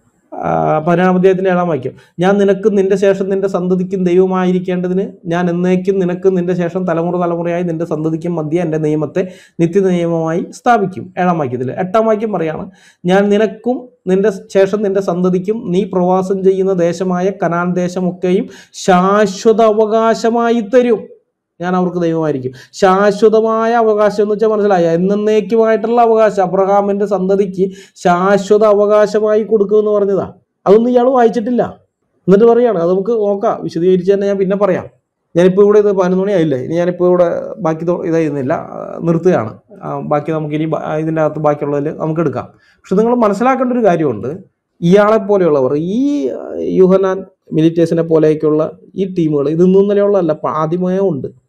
ആ, പതിനേഴാം അധ്യായത്തിന്റെ ഏഴാം വാക്യം ഞാൻ നിനക്കും നിന്റെ ശേഷം നിന്റെ സന്തതിക്കും ദൈവമായിരിക്കേണ്ടതിന് ഞാൻ എന്നേക്കും നിനക്കും നിന്റെ ശേഷം തലമുറ തലമുറയായി നിന്റെ സന്തതിക്കും മധ്യ എൻ്റെ നിയമത്തെ നിത്യ നിയമമായി സ്ഥാപിക്കും ഏഴാം വാക്യത്തിൽ എട്ടാം വാക്യം പറയാണ് ഞാൻ നിനക്കും നിന്റെ ശേഷം നിന്റെ സന്തതിക്കും നീ പ്രവാസം ചെയ്യുന്ന ദേശമായ കനാൻ ദേശമൊക്കെയും ശാശ്വത അവകാശമായി തരും ഞാൻ അവർക്ക് ദൈവമായിരിക്കും ശാശ്വതമായ അവകാശം എന്ന് വെച്ചാൽ മനസ്സിലായ എന്നേക്കുമായിട്ടുള്ള അവകാശം അബ്രഹാമിന്റെ സന്തതിക്ക് ശാശ്വത അവകാശമായി കൊടുക്കുമെന്ന് പറഞ്ഞതാ അതൊന്നും ഇയാൾ വായിച്ചിട്ടില്ല എന്നിട്ട് പറയാണ് അത് നമുക്ക് നോക്കാം വിശദീകരിച്ച് തന്നെ ഞാൻ പിന്നെ പറയാം ഞാനിപ്പോൾ ഇവിടെ ഇത് പതിനൊന്ന് മണി ആയില്ലേ ഇനി ഞാനിപ്പോൾ ഇവിടെ ബാക്കി തൊ- ഇത് ചെയ്യുന്നില്ല ആ, നിർത്തുകയാണ് ആ, ബാക്കി നമുക്ക് ഇനി ബ- ഇതിൻ്റെ അകത്ത് ബാക്കിയുള്ളതിൽ നമുക്ക് എടുക്കാം പക്ഷെ നിങ്ങൾ മനസ്സിലാക്കേണ്ട ഒരു കാര്യമുണ്ട് ഇയാളെ പോലെയുള്ളവർ ഈ ആ, യുഹനാൻ മിലിറ്റേഴ്സിനെ പോലെയൊക്കെയുള്ള ഈ ടീമുകൾ ഇത് ഇന്നും ഇന്നലെയുള്ളതല്ല പ- ആദ്യമേ ഉണ്ട്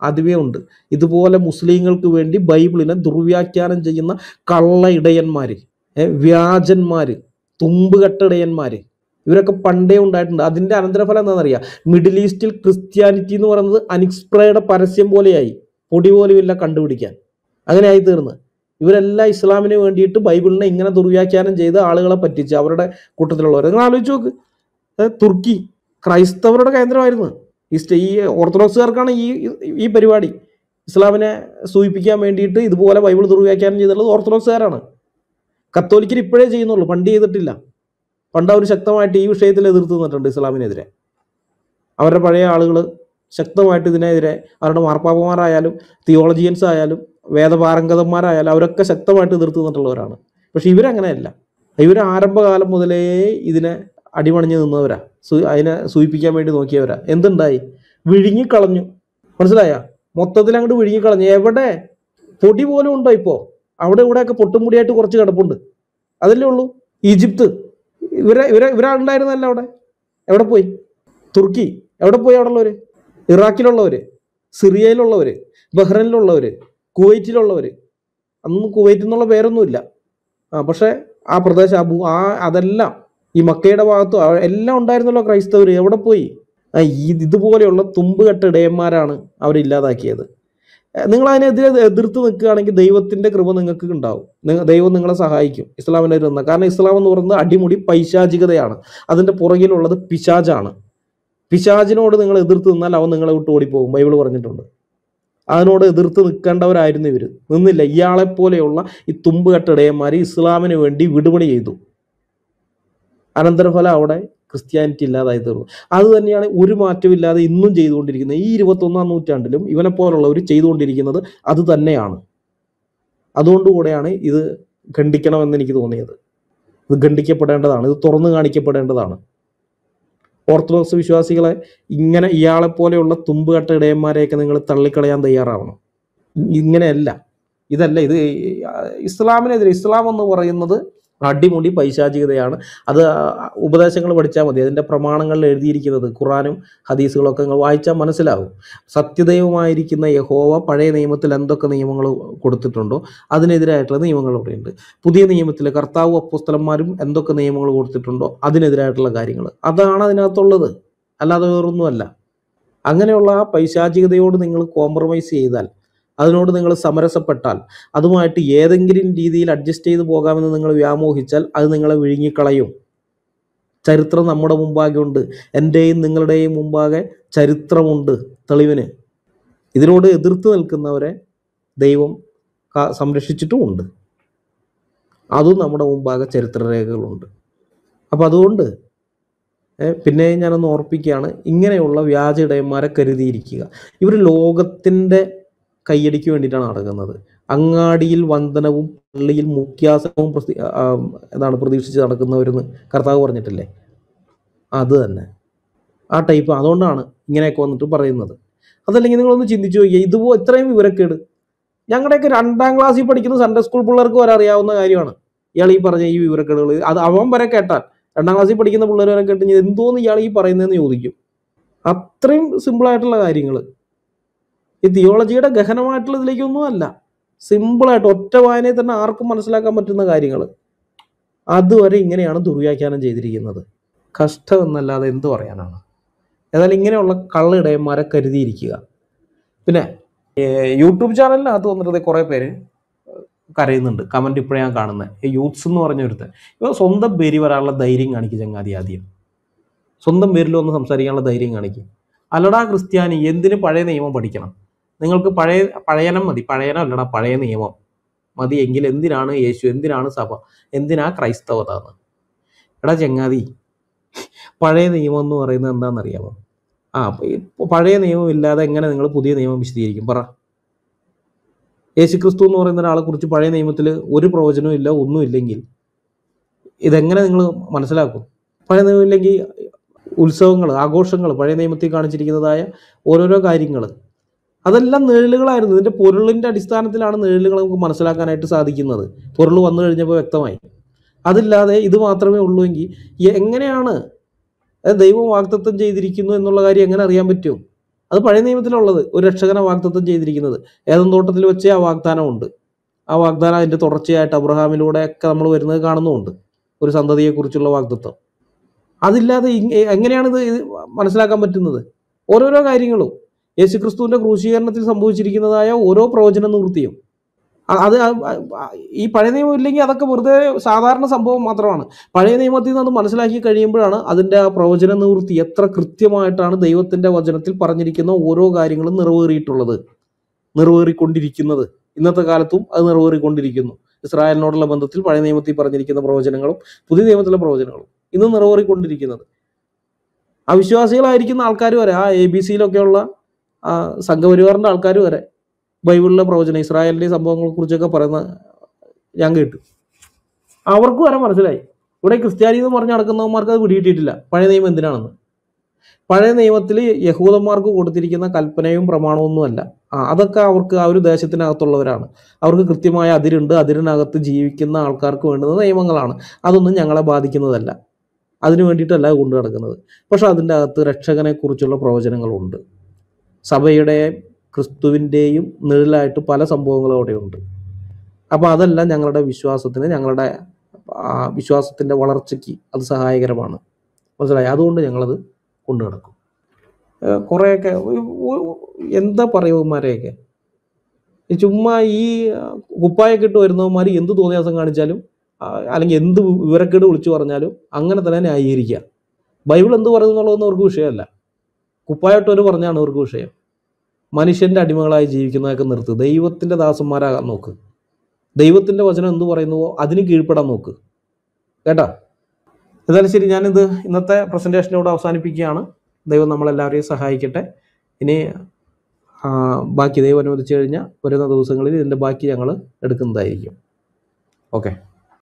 ആദ്യമേ ഉണ്ട് ഇതുപോലെ മുസ്ലിങ്ങൾക്ക് വേണ്ടി ബൈബിളിനെ ദുർവ്യാഖ്യാനം ചെയ്യുന്ന കള്ള ഇടയന്മാർ വ്യാജന്മാർ തുമ്പുകെട്ട ഇടയന്മാർ ഇവരൊക്കെ പണ്ടേ ഉണ്ടായിട്ടുണ്ട് അതിന്റെ അനന്തരഫലം എന്താണെന്നറിയാം മിഡിൽ ഈസ്റ്റിൽ ക്രിസ്ത്യാനിറ്റി എന്ന് പറയുന്നത് അനിക്സ്പ്രയുടെ പരസ്യം പോലെയായി പൊടി പോലും ഇല്ല കണ്ടുപിടിക്കാൻ അങ്ങനെ ആയി തീർന്ന് ഇവരെല്ലാം ഇസ്ലാമിന് വേണ്ടിയിട്ട് ബൈബിളിനെ ഇങ്ങനെ ദുർവ്യാഖ്യാനം ചെയ്ത് ആളുകളെ പറ്റിച്ച് അവരുടെ കൂട്ടത്തിലുള്ളവർ നിങ്ങൾ ആലോചിച്ച് നോക്ക് ഏ, തുർക്കി ക്രൈസ്തവരുടെ കേന്ദ്രമായിരുന്നു ഈ സ്റ്റേ ഈ ഓർത്തഡോക്സുകാർക്കാണ് ഈ ഈ പരിപാടി ഇസ്ലാമിനെ സൂചിപ്പിക്കാൻ വേണ്ടിയിട്ട് ഇതുപോലെ ബൈബിൾ ദുർവ്യാഖ്യാനം ചെയ്തിട്ടുള്ളത് ഓർത്തഡോക്സുകാരാണ് കത്തോലിക്കർ ഇപ്പോഴേ ചെയ്യുന്നുള്ളൂ പണ്ട് ചെയ്തിട്ടില്ല പണ്ട് അവർ ശക്തമായിട്ട് ഈ വിഷയത്തിൽ എതിർത്ത് നിന്നിട്ടുണ്ട് ഇസ്ലാമിനെതിരെ അവരുടെ പഴയ ആളുകൾ ശക്തമായിട്ട് ഇതിനെതിരെ അവരുടെ മാർപ്പാപ്പമാരായാലും തിയോളജിയൻസ് ആയാലും വേദപാരംഗതന്മാരായാലും അവരൊക്കെ ശക്തമായിട്ട് എതിർത്ത് നിന്നിട്ടുള്ളവരാണ് പക്ഷെ ഇവരങ്ങനെയല്ല ഇവർ ആരംഭകാലം മുതലേ ഇതിനെ അടിമണിഞ്ഞ് നിന്നവരാ സു- അതിനെ സൂചിപ്പിക്കാൻ വേണ്ടി നോക്കിയവരാ എന്തുണ്ടായി വിഴുങ്ങിക്കളഞ്ഞു മനസ്സിലായ മൊത്തത്തിൽ അങ്ങോട്ട് വിഴുങ്ങിക്കളഞ്ഞു എവിടെ പൊടി പോലും ഉണ്ടോ ഇപ്പോ അവിടെ ഇവിടെയൊക്കെ പൊട്ടുമുടിയായിട്ട് കുറച്ച് കിടപ്പുണ്ട് അതല്ലേ ഉള്ളൂ ഈജിപ്ത് ഇവരെ ഇവരെ ഇവരാളുണ്ടായിരുന്നല്ല അവിടെ എവിടെ പോയി തുർക്കി എവിടെ പോയി അവിടെ ഉള്ളവര് ഇറാഖിലുള്ളവര് സിറിയയിലുള്ളവര് ബഹ്റൈനിലുള്ളവര് കുവൈറ്റിലുള്ളവര് അന്ന് കുവൈറ്റ് എന്നുള്ള പേരൊന്നുമില്ല ആ പക്ഷെ ആ പ്രദേശം ആ ഭൂ- ആ അതെല്ലാം ഈ മക്കയുടെ ഭാഗത്തും ആ എല്ലാം ഉണ്ടായിരുന്നല്ലോ ക്രൈസ്തവർ എവിടെ പോയി ആ ഈ ഇതുപോലെയുള്ള തുമ്പുകെട്ട ഇടയന്മാരാണ് അവരില്ലാതാക്കിയത് നിങ്ങൾ അതിനെതിരെ എതിർത്ത് നിൽക്കുകയാണെങ്കിൽ ദൈവത്തിന്റെ കൃപ നിങ്ങൾക്ക് ഉണ്ടാവും നിങ്ങ- ദൈവം നിങ്ങളെ സഹായിക്കും ഇസ്ലാമിനെതിരെ നിന്നാൽ കാരണം ഇസ്ലാം എന്ന് പറയുന്നത് അടിമുടി പൈശാചികതയാണ് അതിന്റെ പുറകിലുള്ളത് പിശാജാണ് പിശാചിനോട് നിങ്ങൾ എതിർത്ത് നിന്നാൽ അവൻ നിങ്ങളെ വിട്ട് ഓടിപ്പോകും ബൈബിൾ പറഞ്ഞിട്ടുണ്ട് അതിനോട് എതിർത്ത് നിൽക്കേണ്ടവരായിരുന്നു ഇവർ നിന്നില്ല ഇയാളെ പോലെയുള്ള ഈ തുമ്പുകെട്ട ഇടയന്മാർ ഇസ്ലാമിന് വേണ്ടി വിടുപണി ചെയ്തു അനന്തരഫലം അവിടെ ക്രിസ്ത്യാനിറ്റി ഇല്ലാതായി തീർന്നു അത് തന്നെയാണ് ഒരു മാറ്റമില്ലാതെ ഇന്നും ചെയ്തുകൊണ്ടിരിക്കുന്നത് ഈ ഇരുപത്തൊന്നാം നൂറ്റാണ്ടിലും ഇവനെ പോലുള്ളവർ ചെയ്തുകൊണ്ടിരിക്കുന്നത് അത് തന്നെയാണ് അതുകൊണ്ടുകൂടെയാണ് ഇത് ഖണ്ഡിക്കണമെന്ന് എനിക്ക് തോന്നിയത് ഇത് ഖണ്ഡിക്കപ്പെടേണ്ടതാണ് ഇത് തുറന്നു കാണിക്കപ്പെടേണ്ടതാണ് ഓർത്തഡോക്സ് വിശ്വാസികളെ ഇങ്ങനെ ഇയാളെ പോലെയുള്ള തുമ്പുകെട്ട ഇടയന്മാരെയൊക്കെ നിങ്ങൾ തള്ളിക്കളയാൻ തയ്യാറാവണം ഇങ്ങനെയല്ല ഇതല്ല ഇത് ഇസ്ലാമിനെതിരെ ഇസ്ലാം എന്ന് പറയുന്നത് അടിമുടി പൈശാചികതയാണ് അത് ഉപദേശങ്ങൾ പഠിച്ചാൽ മതി അതിൻ്റെ പ്രമാണങ്ങളിൽ എഴുതിയിരിക്കുന്നത് ഖുറാനും ഹദീസുകളൊക്കെ നിങ്ങൾ വായിച്ചാൽ മനസ്സിലാകും സത്യദൈവമായിരിക്കുന്ന യഹോവ പഴയ നിയമത്തിൽ എന്തൊക്കെ നിയമങ്ങൾ കൊടുത്തിട്ടുണ്ടോ അതിനെതിരായിട്ടുള്ള നിയമങ്ങൾ ഇവിടെയുണ്ട് പുതിയ നിയമത്തിൽ കർത്താവ് അപ്പുസ്തലന്മാരും എന്തൊക്കെ നിയമങ്ങൾ കൊടുത്തിട്ടുണ്ടോ അതിനെതിരായിട്ടുള്ള കാര്യങ്ങൾ അതാണ് അതിനകത്തുള്ളത് അല്ലാതെ വേറൊന്നുമല്ല അങ്ങനെയുള്ള ആ പൈശാചികതയോട് നിങ്ങൾ കോംപ്രമൈസ് ചെയ്താൽ അതിനോട് നിങ്ങൾ സമരസപ്പെട്ടാൽ അതുമായിട്ട് ഏതെങ്കിലും രീതിയിൽ അഡ്ജസ്റ്റ് ചെയ്ത് പോകാമെന്ന് നിങ്ങൾ വ്യാമോഹിച്ചാൽ അത് നിങ്ങളെ വിഴുങ്ങിക്കളയും ചരിത്രം നമ്മുടെ മുമ്പാകെ ഉണ്ട് എൻ്റെയും നിങ്ങളുടെയും മുമ്പാകെ ചരിത്രമുണ്ട് തെളിവിന് ഇതിനോട് എതിർത്ത് നിൽക്കുന്നവരെ ദൈവം കാ- സംരക്ഷിച്ചിട്ടുമുണ്ട് അതും നമ്മുടെ മുമ്പാകെ ചരിത്രരേഖകളുണ്ട് അപ്പം അതുകൊണ്ട് ഏ, പിന്നെ ഞാനൊന്ന് ഓർപ്പിക്കുകയാണ് ഇങ്ങനെയുള്ള വ്യാജ ഇടയന്മാരെ കരുതിയിരിക്കുക ഇവർ ലോകത്തിൻ്റെ കയ്യടിക്ക് വേണ്ടിയിട്ടാണ് നടക്കുന്നത് അങ്ങാടിയിൽ വന്ദനവും പള്ളിയിൽ മുഖ്യാസനവും പ്രതി ആ, എന്താണ് പ്രതീക്ഷിച്ച് നടക്കുന്നവരെന്ന് കർത്താവ് പറഞ്ഞിട്ടില്ലേ അത് തന്നെ ആ ടൈപ്പ് അതുകൊണ്ടാണ് ഇങ്ങനെയൊക്കെ വന്നിട്ട് പറയുന്നത് അതല്ലെങ്കിൽ നിങ്ങളൊന്ന് ചിന്തിച്ചു നോക്കിയാൽ ഇതുപോ ഇത്രയും വിവരക്കേട് ഞങ്ങളുടെയൊക്കെ രണ്ടാം ക്ലാസ്സിൽ പഠിക്കുന്ന സൺഡേ സ്കൂൾ പിള്ളേർക്ക് വരെ അറിയാവുന്ന കാര്യമാണ് ഇയാൾ ഈ പറഞ്ഞ ഈ വിവരക്കേടുകൾ അത് അവൻ വരെ കേട്ടാൽ രണ്ടാം ക്ലാസ്സിൽ പഠിക്കുന്ന പിള്ളേർ വരെ കേട്ട് ഇനി എന്തോന്ന് ഇയാൾ ഈ പറയുന്നതെന്ന് ചോദിക്കും അത്രയും സിമ്പിളായിട്ടുള്ള കാര്യങ്ങൾ ഈ തിയോളജിയുടെ ഗഹനമായിട്ടുള്ള ഇതിലേക്കൊന്നും അല്ല സിമ്പിളായിട്ട് ഒറ്റ വായനയിൽ തന്നെ ആർക്കും മനസ്സിലാക്കാൻ പറ്റുന്ന കാര്യങ്ങൾ അതുവരെ ഇങ്ങനെയാണ് ദുർവ്യാഖ്യാനം ചെയ്തിരിക്കുന്നത് കഷ്ടം എന്നല്ലാതെ എന്ത് പറയാനാണ് ഏതായാലും ഇങ്ങനെയുള്ള കള്ളിടയന്മാരെ കരുതിയിരിക്കുക പിന്നെ ഏർ യൂട്യൂബ് ചാനലിനകത്ത് വന്നിട്ട് കുറേ പേര് കരയുന്നുണ്ട് കമന്റ് ഇപ്പോഴേ ഞാൻ കാണുന്നത് ഈ യൂത്ത്സ് എന്ന് പറഞ്ഞ ഒരുത്തൻ ഇവ സ്വന്തം പേര് വരാനുള്ള ധൈര്യം കാണിക്കും ചങ്ങാതി ആദ്യം സ്വന്തം പേരിൽ വന്ന് സംസാരിക്കാനുള്ള ധൈര്യം കാണിക്കും അല്ലടാ ക്രിസ്ത്യാനി എന്തിന് പഴയ നിയമം പഠിക്കണം നിങ്ങൾക്ക് പഴയ പഴയനം മതി പഴയനം അല്ലടാ പഴയ നിയമം മതി എങ്കിൽ എന്തിനാണ് യേശു എന്തിനാണ് സഭ എന്തിനാ ക്രൈസ്തവത എന്ന് എടാ ചങ്ങാതി പഴയ നിയമം എന്ന് പറയുന്നത് എന്താണെന്നറിയാമോ ആ അപ്പൊ ഈ പഴയ നിയമം ഇല്ലാതെ എങ്ങനെ നിങ്ങൾ പുതിയ നിയമം വിശദീകരിക്കും പറ യേശു ക്രിസ്തു എന്ന് പറയുന്ന ഒരാളെ കുറിച്ച് പഴയ നിയമത്തിൽ ഒരു പ്രവചനവും ഇല്ല ഒന്നും ഇല്ലെങ്കിൽ ഇതെങ്ങനെ നിങ്ങൾ മനസ്സിലാക്കും പഴയ നിയമം ഇല്ലെങ്കിൽ ഉത്സവങ്ങൾ ആഘോഷങ്ങൾ പഴയ നിയമത്തിൽ കാണിച്ചിരിക്കുന്നതായ ഓരോരോ കാര്യങ്ങൾ അതെല്ലാം നിഴലുകളായിരുന്നു ഇതിന്റെ പൊരുളിന്റെ അടിസ്ഥാനത്തിലാണ് നിഴലുകൾ നമുക്ക് മനസ്സിലാക്കാനായിട്ട് സാധിക്കുന്നത് പൊരുൾ വന്നു കഴിഞ്ഞപ്പോൾ വ്യക്തമായി അതില്ലാതെ ഇത് മാത്രമേ ഉള്ളൂ എങ്കിൽ ഈ എങ്ങനെയാണ് അത് ദൈവം വാഗ്ദത്തം ചെയ്തിരിക്കുന്നു എന്നുള്ള കാര്യം എങ്ങനെ അറിയാൻ പറ്റും അത് പഴയ നിയമത്തിലുള്ളത് ഒരു രക്ഷകനെ വാഗ്ദത്തം ചെയ്തിരിക്കുന്നത് ഏതും തോട്ടത്തിൽ വെച്ചേ ആ വാഗ്ദാനമുണ്ട് ആ വാഗ്ദാനം അതിന്റെ തുടർച്ചയായിട്ട് അബ്രഹാമിലൂടെ ഒക്കെ നമ്മൾ വരുന്നത് കാണുന്നുമുണ്ട് ഒരു സന്തതിയെക്കുറിച്ചുള്ള വാഗ്ദത്വം അതില്ലാതെ ഇങ്- എങ്ങനെയാണ് ഇത് ഇത് മനസ്സിലാക്കാൻ പറ്റുന്നത് ഓരോരോ കാര്യങ്ങളും യേശുക്രിസ്തുവിന്റെ ക്രൂശീകരണത്തിൽ സംഭവിച്ചിരിക്കുന്നതായ ഓരോ പ്രവചന നിവൃത്തിയും അ- അത് ആ- ആ- ഈ പഴയ നിയമം ഇല്ലെങ്കിൽ അതൊക്കെ വെറുതെ സാധാരണ സംഭവം മാത്രമാണ് പഴയ നിയമത്തിൽ നിന്ന് അത് മനസ്സിലാക്കി കഴിയുമ്പോഴാണ് അതിന്റെ ആ പ്രവചന നിവൃത്തി എത്ര കൃത്യമായിട്ടാണ് ദൈവത്തിന്റെ വചനത്തിൽ പറഞ്ഞിരിക്കുന്ന ഓരോ കാര്യങ്ങളും നിറവേറിയിട്ടുള്ളത് നിറവേറിക്കൊണ്ടിരിക്കുന്നത് ഇന്നത്തെ കാലത്തും അത് നിറവേറിക്കൊണ്ടിരിക്കുന്നു ഇസ്രായേലിനോടുള്ള ബന്ധത്തിൽ പഴയ നിയമത്തിൽ പറഞ്ഞിരിക്കുന്ന പ്രവചനങ്ങളും പുതിയ നിയമത്തിലെ പ്രവചനങ്ങളും ഇന്ന് നിറവേറിക്കൊണ്ടിരിക്കുന്നത് അവിശ്വാസികളായിരിക്കുന്ന ആൾക്കാർ വരെ ആ എ ബി സിയിലൊക്കെയുള്ള ആ സംഘപരിവാറിന്റെ ആൾക്കാർ വരെ ബൈബിളിലെ പ്രവചനം ഇസ്രായേലിന്റെ സംഭവങ്ങളെ കുറിച്ചൊക്കെ പറയുന്ന ഞാൻ കേട്ടു അവർക്ക് വരെ മനസ്സിലായി ഇവിടെ ക്രിസ്ത്യാനി എന്ന് പറഞ്ഞ് നടക്കുന്നവന്മാർക്ക് അത് പിടികിട്ടിയിട്ടില്ല പഴയ നിയമം എന്തിനാണെന്ന് പഴയ നിയമത്തിൽ യഹൂദന്മാർക്ക് കൊടുത്തിരിക്കുന്ന കൽപ്പനയും പ്രമാണമൊന്നുമല്ല ആ അതൊക്കെ അവർക്ക് ആ ഒരു ദേശത്തിനകത്തുള്ളവരാണ് അവർക്ക് കൃത്യമായ അതിരുണ്ട് അതിരിനകത്ത് ജീവിക്കുന്ന ആൾക്കാർക്ക് വേണ്ടുന്ന നിയമങ്ങളാണ് അതൊന്നും ഞങ്ങളെ ബാധിക്കുന്നതല്ല അതിനു വേണ്ടിയിട്ടല്ല അത് കൊണ്ടു നടക്കുന്നത് പക്ഷെ അതിൻ്റെ അകത്ത് രക്ഷകനെ കുറിച്ചുള്ള പ്രവചനങ്ങളുണ്ട് സഭയുടെ ക്രിസ്തുവിൻ്റെയും നിഴലായിട്ട് പല സംഭവങ്ങളും അവിടെയുണ്ട് അപ്പോൾ അതെല്ലാം ഞങ്ങളുടെ വിശ്വാസത്തിന് ഞങ്ങളുടെ ആ, വിശ്വാസത്തിൻ്റെ വളർച്ചയ്ക്ക് അത് സഹായകരമാണ് മനസ്സിലായി അതുകൊണ്ട് ഞങ്ങളത് കൊണ്ടു നടക്കും ഏഹ് കുറേയൊക്കെ ഒരു- ഒരു- എന്താ പറയുമാരെയൊക്കെ ഈ ചുമ്മാ ഈ ആ, കുപ്പായൊക്കെ ഇട്ട് വരുന്നവന്മാർ എന്ത് തോന്നിയാസം കാണിച്ചാലും ആ, അല്ലെങ്കിൽ എന്ത് വിവരക്കേട് വിളിച്ചു പറഞ്ഞാലും അങ്ങനെ തന്നെ ന്യായീകരിക്കുക ബൈബിൾ എന്ത് പറയുന്നു എന്നുള്ളതൊന്നും അവർക്ക് വിഷയമല്ല കുപ്പായിട്ടവർ പറഞ്ഞാണ് അവർക്ക് വിഷയം മനുഷ്യന്റെ അടിമകളായി ജീവിക്കുന്നതൊക്കെ നിർത്ത് ദൈവത്തിന്റെ ദാസന്മാരാകാൻ നോക്ക് ദൈവത്തിന്റെ വചനം എന്ത് പറയുന്നുവോ അതിന് കീഴ്പ്പെടാൻ നോക്ക് കേട്ടാ എന്തായാലും ശരി ഞാനിത് ഇന്നത്തെ പ്രസന്റേഷനോട് അവസാനിപ്പിക്കുകയാണ് ദൈവം നമ്മളെല്ലാവരെയും സഹായിക്കട്ടെ ഇനി ആ, ബാക്കി ദൈവം അനുവദിച്ചു കഴിഞ്ഞാൽ വരുന്ന ദിവസങ്ങളിൽ ഇതിൻ്റെ ബാക്കി ഞങ്ങൾ എടുക്കുന്നതായിരിക്കും ഓക്കെ